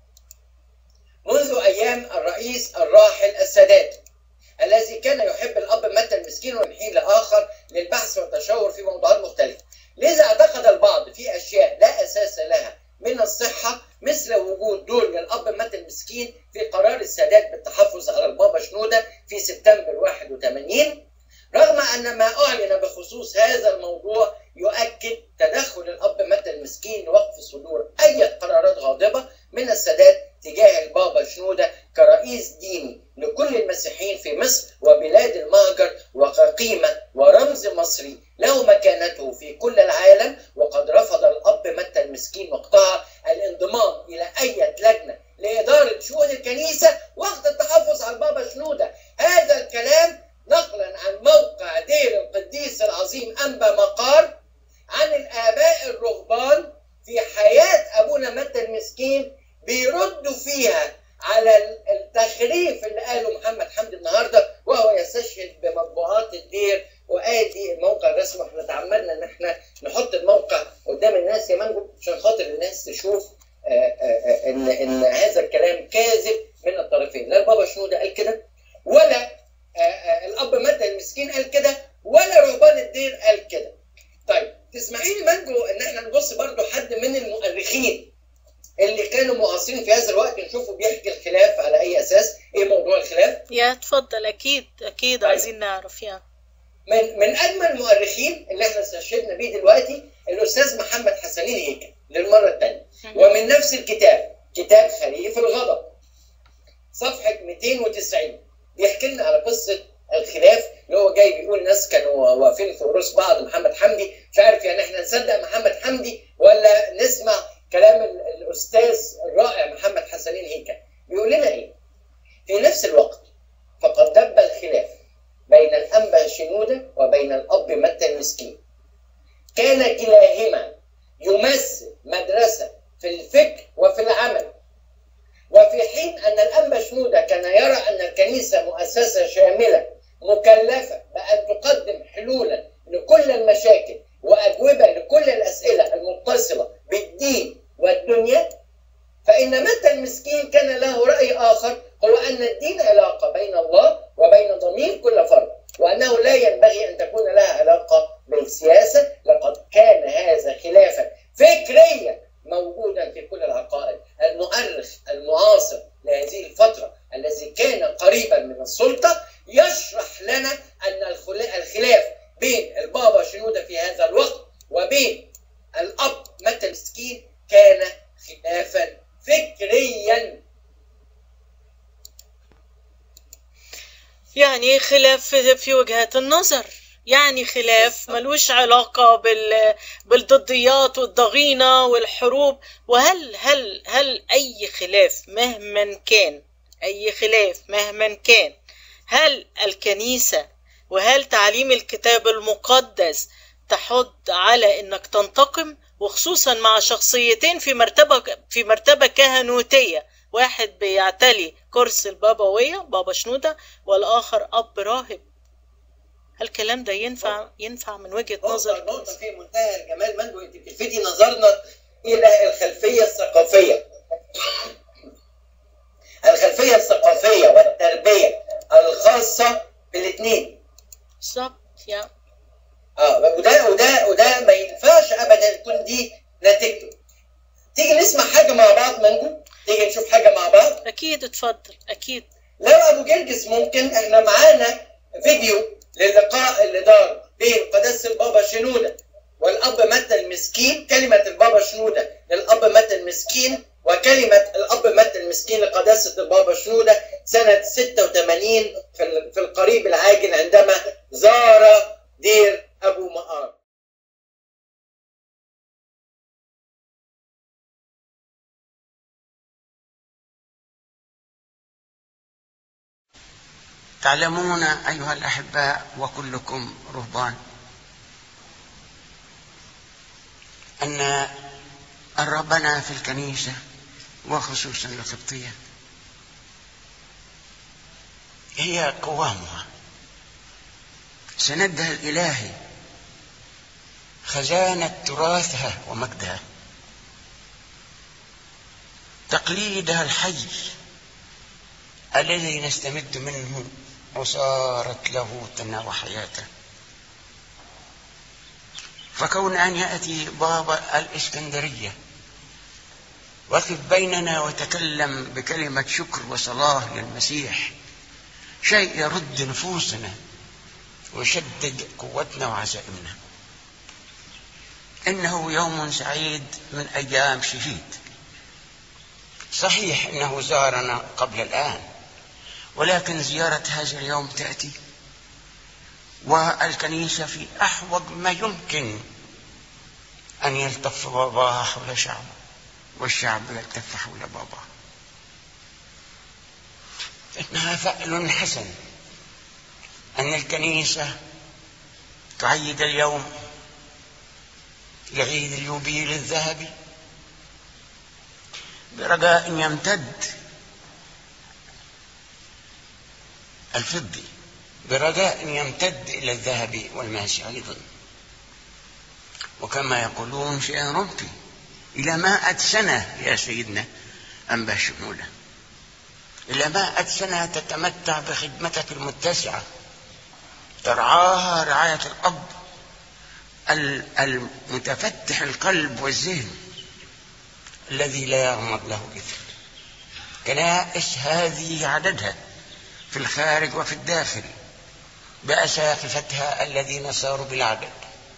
منذ ايام الرئيس الراحل السادات الذي كان يحب الاب متى المسكين ومن حين لاخر للبحث والتشاور في موضوعات مختلفه لذا اعتقد البعض في اشياء لا اساس لها من الصحه مثل وجود دور للاب متى المسكين في قرار السادات بالتحفظ على البابا شنوده في سبتمبر 81 رغم ان ما اعلن بخصوص هذا الموضوع يؤكد تدخل الاب متى المسكين لوقف صدور اي قرارات غاضبه من السادات تجاه البابا شنوده كرئيس ديني لكل المسيحيين في مصر وبلاد المهجر وكقيمه ورمز مصري له مكانته في كل العالم وقد رفض الاب متى المسكين وقتها الانضمام الى اي لجنه لاداره شؤون الكنيسه وقت التحفظ على البابا شنوده هذا الكلام نقلا عن موقع دير القديس العظيم انبا مقار عن الاباء الرهبان في حياه ابونا متى المسكين بيردوا فيها على التخريف اللي قاله محمد حمدي النهارده وهو يستشهد بمطبوعات الدير وادي الموقع الرسمي احنا تعمدنا ان احنا نحط الموقع قدام الناس يا مانجو عشان خاطر الناس تشوف آه، آه، آه، ان ان هذا الكلام كاذب من الطرفين لا البابا شنوده قال كده ولا آه، آه، الاب متى المسكين قال كده ولا رهبان الدير قال كده طيب تسمحي لي مانجو ان احنا نبص برضو حد من المؤرخين اللي كانوا معاصرين في هذا الوقت نشوفه بيحكي الخلاف على اي اساس ايه موضوع الخلاف يا تفضل اكيد اكيد طيب. عايزين نعرف يا من من اجمل المؤرخين اللي احنا استشهدنا بيه دلوقتي الاستاذ محمد حسنين هيكل للمره الثانيه ومن نفس الكتاب كتاب خريف الغضب صفحه 290 بيحكي لنا على قصه الخلاف اللي هو جاي بيقول ناس كانوا واقفين في رؤوس بعض محمد حمدي مش عارف يعني احنا نصدق محمد حمدي ولا نسمع كلام ال- الاستاذ الرائع محمد حسنين هيكل بيقول لنا ايه؟ في نفس الوقت فقد دب الخلاف بين الأنبا شنودة وبين الأب متى المسكين كان كلاهما يمثل مدرسة في الفكر وفي العمل وفي حين أن الأنبا شنودة كان يرى أن الكنيسة مؤسسة شاملة مكلفة بأن تقدم حلولا لكل المشاكل وأجوبة لكل الأسئلة المتصلة بالدين والدنيا فإن متى المسكين كان له رأي آخر هو أن الدين علاقة بين الله وبين ضمير كل فرد وأنه لا ينبغي أن تكون لها علاقة بالسياسة لقد كان هذا خلافا فكريا موجودا في كل العقائد المؤرخ المعاصر لهذه الفترة الذي كان قريبا من السلطة يشرح لنا أن الخلا- الخلاف بين البابا شنودة في هذا الوقت وبين الأب متى مسكين كان خلافا فكريا يعني خلاف في- في وجهات النظر يعني خلاف ملوش علاقة بال بالضديات والضغينة والحروب وهل هل هل أي خلاف مهما كان أي خلاف مهما كان هل الكنيسة وهل تعليم الكتاب المقدس تحض على انك تنتقم وخصوصا مع شخصيتين في مرتبة في مرتبة كهنوتية واحد بيعتلي كرسي البابوية بابا شنودة والآخر أب راهب هل الكلام ده ينفع ينفع من وجهة نقطة نظر نقطة في منتهى الجمال مندو أنت بتلفتي نظرنا إلى الخلفية الثقافية الخلفية الثقافية والتربية الخاصة بالاثنين بالظبط يا اه وده وده وده ما ينفعش ابدا تكون دي نتيجته تيجي نسمع حاجه مع بعض منجو تيجي نشوف حاجه مع بعض أكيد اتفضل أكيد لو ابو جرجس ممكن احنا معانا فيديو للقاء اللي دار بين قداسه البابا شنوده والاب متى المسكين كلمه البابا شنوده للاب متى المسكين وكلمه الاب متى المسكين لقداسه البابا شنوده سنه 86 في ال- في القريب العاجل عندما زار دير ابو مقار تعلمون أيها الأحباء وكلكم رهبان أن الرهبنة في الكنيسة وخصوصا القبطية هي قوامها سندها الإلهي خزانة تراثها ومجدها تقليدها الحي الذي نستمد منه وصارت له تناوى حياته فكون أن يأتي بابا الإسكندرية وقف بيننا وتكلم بكلمة شكر وصلاة للمسيح شيء يرد نفوسنا ويشدد قوتنا وعزائمنا إنه يوم سعيد من أيام شهيد صحيح انه زارنا قبل الان ولكن زياره هذا اليوم تاتي والكنيسه في احوج ما يمكن ان يلتف باباها حول شعبه والشعب يلتف حول باباه انها فأل حسن ان الكنيسه تعيد اليوم لعيد اليوبيل الذهبي برجاء يمتد الفضي برجاء يمتد إلى الذهب والماس أيضا وكما يقولون في أوروبي إلى مائة سنة يا سيدنا أنبا شمولة إلى مائة سنة تتمتع بخدمتك المتسعة ترعاها رعاية الأب المتفتح القلب والذهن الذي لا يغمض له إثم كنائس هذه عددها في الخارج وفي الداخل بأساقفتها الذين صاروا بالعدد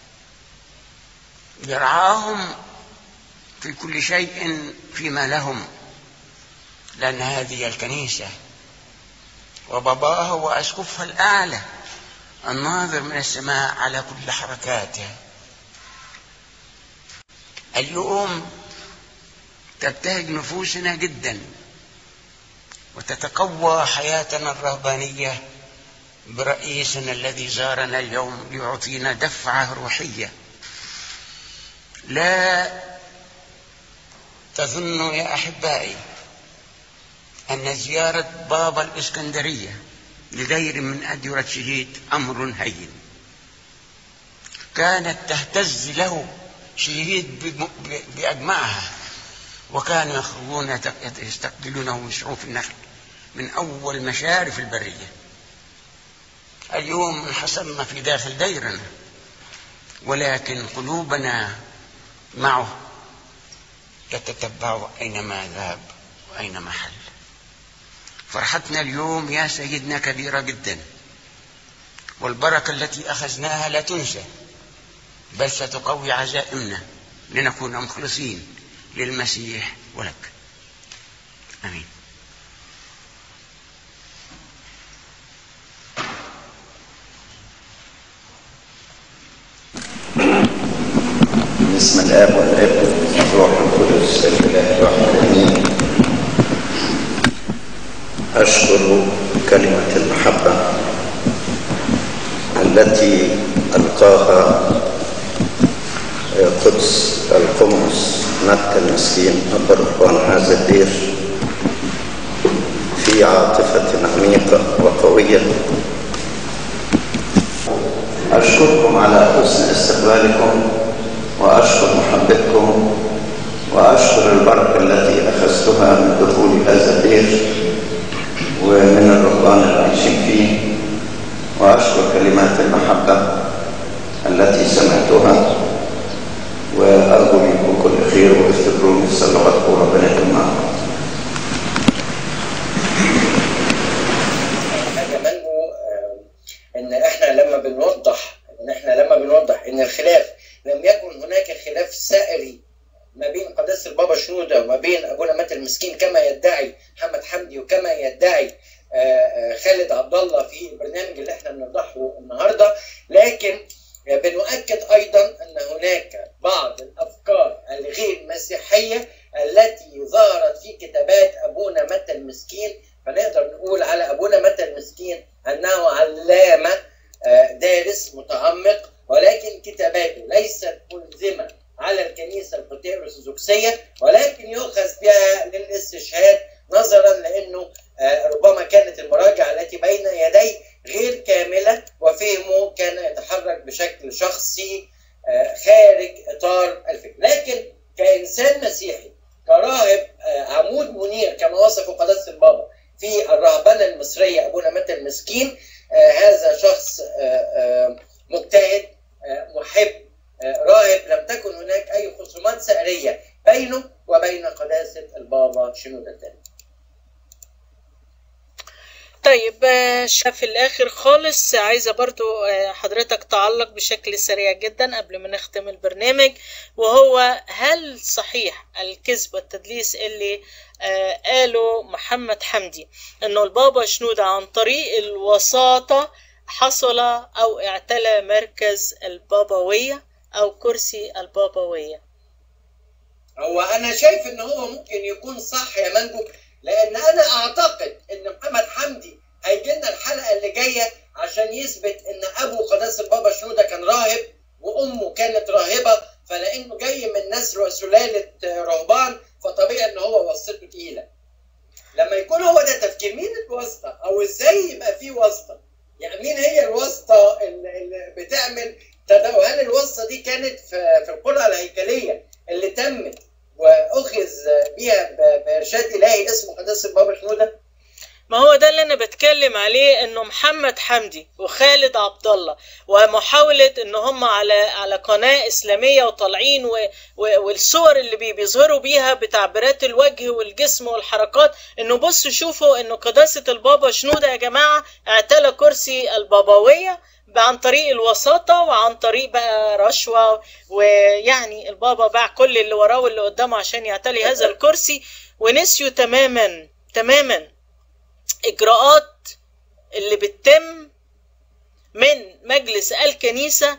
يرعاهم في كل شيء فيما لهم لأن هذه الكنيسة وباباها وأسقفها الأعلى الناظر من السماء على كل حركاتها اليوم تبتهج نفوسنا جدا وتتقوى حياتنا الرهبانية برئيسنا الذي زارنا اليوم ليعطينا دفعة روحية لا تظنوا يا أحبائي أن زيارة بابا الإسكندرية لغير من أديرة شهيد أمر هين كانت تهتز له شهيد بأجمعها وكانوا يخرجون يستقبلونه من شعوف النخل من أول مشارف البرية اليوم انحصرنا في داخل ديرنا ولكن قلوبنا معه تتتبع أينما ذهب وأينما حل فرحتنا اليوم يا سيدنا كبيرة جدا والبركة التي أخذناها لا تنسى بل ستقوي عزائمنا لنكون مخلصين للمسيح ولك امين بسم الاب والابن والروح القدس الاله الواحد امين اشكر كلمه المحبه التي القاها قدس القمص مكة المسكين أب رهبان هذا الدير في عاطفة عميقة وقوية أشكركم على حسن استقبالكم وأشكر محبتكم وأشكر البركة التي أخذتها من دخول هذا الدير ومن الرهبان العايشين فيه وأشكر كلمات المحبة التي سمعتها وأرجو منكم كل خير وافتكروني في صلواتكم وربنا يكون معكم. حاجه منه آه، ان احنا لما بنوضح ان احنا لما بنوضح ان الخلاف لم يكن هناك خلاف سائري ما بين قداسه البابا شنوده وما بين ابونا مات المسكين كما يدعي محمد حمدي وكما يدعي آه، آه، خالد عبد الله في البرنامج اللي احنا بنوضحه النهارده لكن بنؤكد ايضا ان هناك بعض الافكار الغير مسيحيه التي ظهرت في كتابات ابونا متى المسكين فنقدر نقول على ابونا متى المسكين انه علامه آه، دارس متعمق ولكن كتاباته ليست ملزمه على الكنيسه القبطيه الارثوذكسيه ولكن يؤخذ بها للاستشهاد نظرا لانه آه، ربما كانت المراجع التي بين يديه غير كامله وفهمه كان يتحرك بشكل شخصي آه، خارج اطار الفكر لكن كانسان مسيحي كراهب آه، عمود منير كما وصفه قداسه البابا في الرهبنه المصريه ابونا متى المسكين آه، هذا شخص آه، آه، مجتهد آه، محب آه، راهب لم تكن هناك اي خصومات سائريه بينه وبين قداسه البابا شنودة الثاني طيب آه، شا- في الاخر خالص عايزه برضو آه، حضرتك تعلق بشكل سريع جدا قبل ما نختم البرنامج وهو هل صحيح الكذب والتدليس اللي آه، قاله محمد حمدي انه البابا شنودة عن طريق الوساطة حصل او اعتلى مركز البابوية او كرسي البابوية هو انا شايف ان هو ممكن يكون صح يا منجو لان انا اعتقد ان محمد حمدي هيجي لنا الحلقه اللي جايه عشان يثبت ان ابو قداس البابا شنوده كان راهب وامه كانت راهبه فلانه جاي من نسل وسلاله رهبان فطبيعي ان هو واسطته تقيله لما يكون هو ده تفكير مين الواسطه او ازاي يبقى في واسطه يعني مين هي الواسطه اللي اللي بتعمل تداول هل الواسطه دي كانت في في القرعه الهيكليه اللي تمت واخذ بيها ب- بارشاد الهي اسمه قداسه البابا شنوده ما هو ده اللي انا بتكلم عليه انه محمد حمدي وخالد عبد الله ومحاولة ان هم على على قناة اسلامية وطالعين و و والصور اللي بي بيظهروا بيها بتعبيرات الوجه والجسم والحركات انه بصوا شوفوا انه قداسة البابا شنودة يا جماعة اعتلى كرسي البابوية عن طريق الوساطة وعن طريق بقى رشوة ويعني البابا باع كل اللي وراه واللي قدامه عشان يعتلي هذا الكرسي ونسيوا تماما تماما اجراءات اللي بتتم من مجلس الكنيسه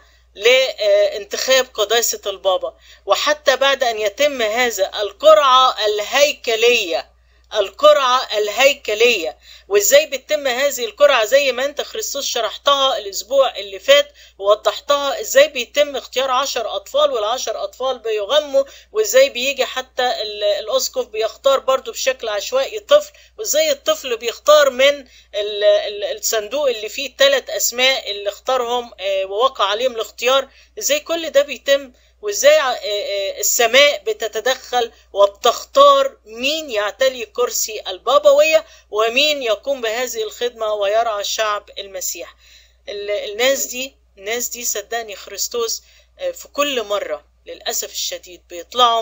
لانتخاب قداسه البابا وحتى بعد ان يتم هذا القرعه الهيكليه القرعة الهيكلية وازاي بتتم هذه القرعة زي ما انت خريستوس شرحتها الاسبوع اللي فات ووضحتها ازاي بيتم اختيار عشر اطفال والعشر اطفال بيغموا وازاي بيجي حتى ال- الاسقف بيختار برضو بشكل عشوائي طفل وازاي الطفل بيختار من ال- ال- الصندوق اللي فيه ثلاث اسماء اللي اختارهم آه، ووقع عليهم الاختيار ازاي كل ده بيتم وازاي ع- آه، آه، السماء بتتدخل وبتختار مين يعتلي كرسي البابوية ومين يقوم بهذه الخدمة ويرعى شعب المسيح ال- الناس دي الناس دي صدقني خريستوس آه، في كل مرة للأسف الشديد بيطلعوا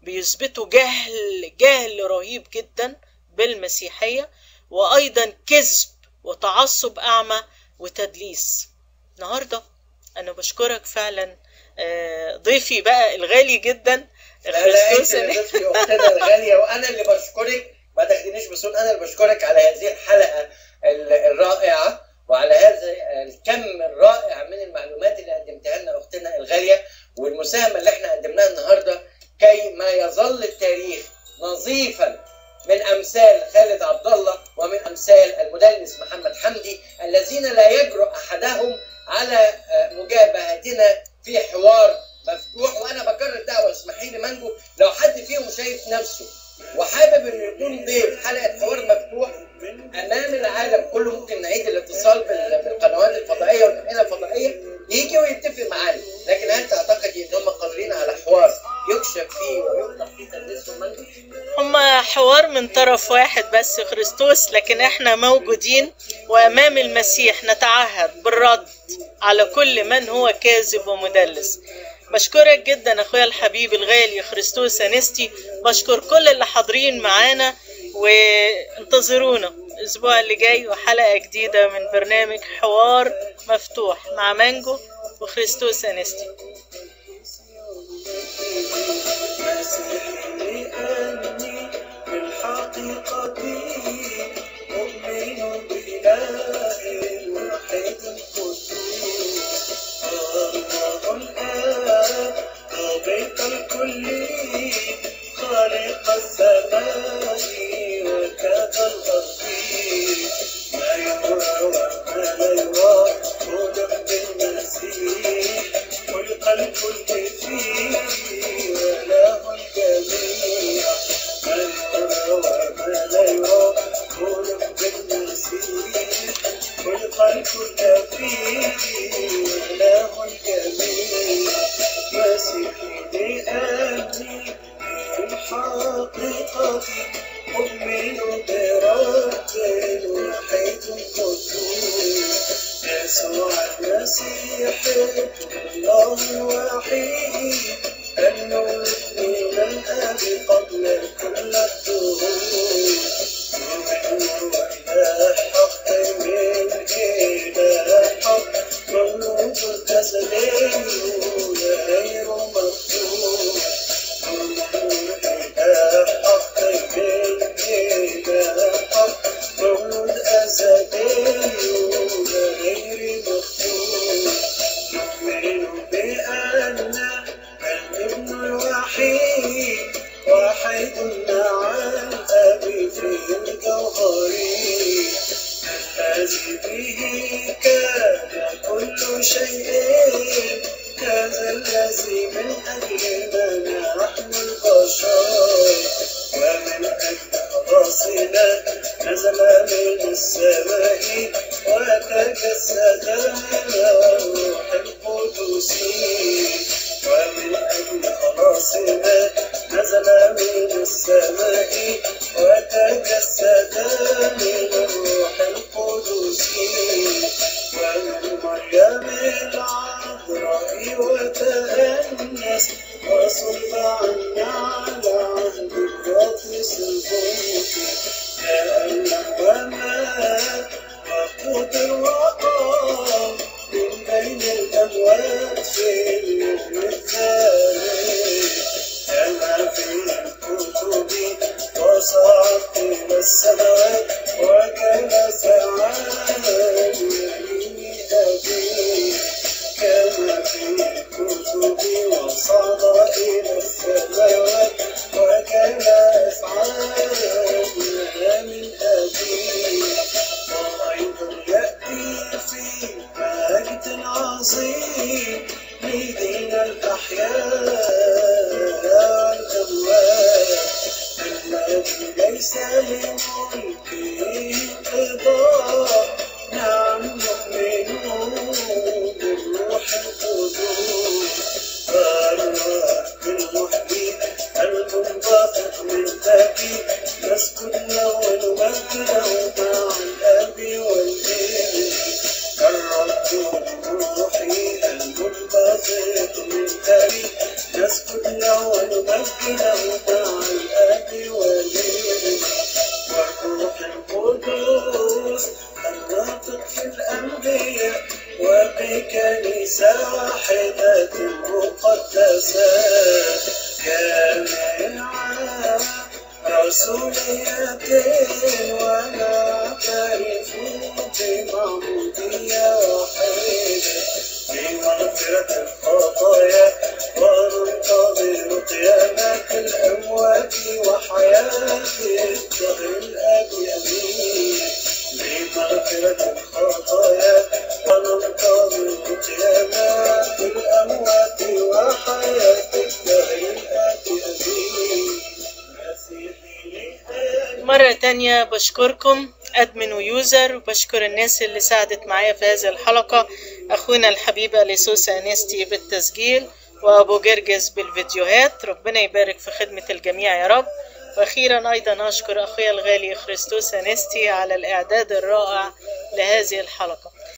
بيثبتوا جهل جهل رهيب جدا بالمسيحية وأيضا كذب وتعصب أعمى وتدليس النهاردة أنا بشكرك فعلا آه، ضيفي بقى الغالي جدا لا لا انت خريستوس اللي ضيفتي اختنا الغاليه وانا اللي بشكرك ما تاخدينيش بسوء انا اللي بشكرك على هذه الحلقه ال- الرائعه وعلى هذا الكم الرائع من المعلومات اللي قدمتها لنا اختنا الغاليه والمساهمه اللي احنا قدمناها النهارده كي ما يظل التاريخ نظيفا من امثال خالد عبد الله ومن امثال المدلس محمد حمدي الذين لا يجرؤ احدهم على آه، مجابهتنا في حوار مفتوح وانا بكرر دعوه اسمحي لي مانجو لو حد فيهم شايف نفسه وحابب انه يكون ضيف حلقه حوار مفتوح امام العالم كله ممكن نعيد الاتصال بال- بالقنوات الفضائيه والامانه الفضائيه يجي ويتفق معانا لكن هل تعتقدي ان هم قادرين على حوار يكشف فيه ويفتح فيه تدريسهم مانجو؟ هما حوار من طرف واحد بس خريستوس لكن احنا موجودين وامام المسيح نتعهد بالرد على كل من هو كاذب ومدلس بشكرك جدا اخويا الحبيب الغالي خريستوس انستي بشكر كل اللي حاضرين معانا وانتظرونا الاسبوع اللي جاي وحلقة جديدة من برنامج حوار مفتوح مع مانجو وخريستوس انستي مسيحي أني بالحقيقة أؤمن بإله واحد قدوس الله الآب ضابط الكل خالق السماء وكذا الأرض ما يرى وما لا يرى خلق بالمسيح خلق الكل فيه وله الجميع ما يرى وما لا يرى خلق بالمسيح خلق الكل فيه وله الجميع مسيحي لأني بالحقيقة أؤمن برب واحد قدوس يسوع المسيح الله الوحيد المولد من الآب قبل كل الدهور ومنه إله حق من إله حق مولود الأزلي غير مفتوح ومنه إله حق من إله حق مولود أزلي غير مفتوح نؤمن بأن الابن الوحيد واحد مع الأب في الجوهر الذي به كان كل شيء هذا الذي من أجلنا نحن البشر ومن أجل خلاصنا نزل من السماء وتجسد الروح القدس ومن أجل خلاصنا نزل من السماء وتجسد من الروح القدس ومن مريم العذراء وتأنس وصلب عنا على عهد القدس البنك تألم ومات وقدر وقام من بين الأموات في اليوم الثاني كما في الكتب وصعد إلى السماوات وجلس على يمين أبيه كما في الكتب وصعد إلى السماوات وجلس على يمين أبيه وأيضا يأتي في مجد عظيم لدين الأحياء والأموات الذي ليس لملكه انقضاء نعم نؤمن بالروح القدس الروح المحيي المنبثق من ذاتي نسكن له ونمجده مع الاب والابن الرب المحيي المنبثق من ذاتي نسكن له ونمجده القدوس الناطق في الأنبياء وبكنيسة واحدة مقدسة جامعة رسولية ونعترف بمعمودية واحدة لمغفرة الخطايا وننتظر قيامة الأموات وحياة الدهر الآتي أمين لمغفرة الخطايا وننتظر قيامة الأموات وحياة الدهر الآتي أمين مسيحي لحياة مرة تانية بشكركم أدمن ويوزر وبشكر الناس اللي ساعدت معايا في هذه الحلقة أخونا الحبيب أليسوس أنستي بالتسجيل وأبو جرجس بالفيديوهات ربنا يبارك في خدمة الجميع يا رب وأخيرا أيضا أشكر أخويا الغالي خريستوس أنستي على الإعداد الرائع لهذه الحلقة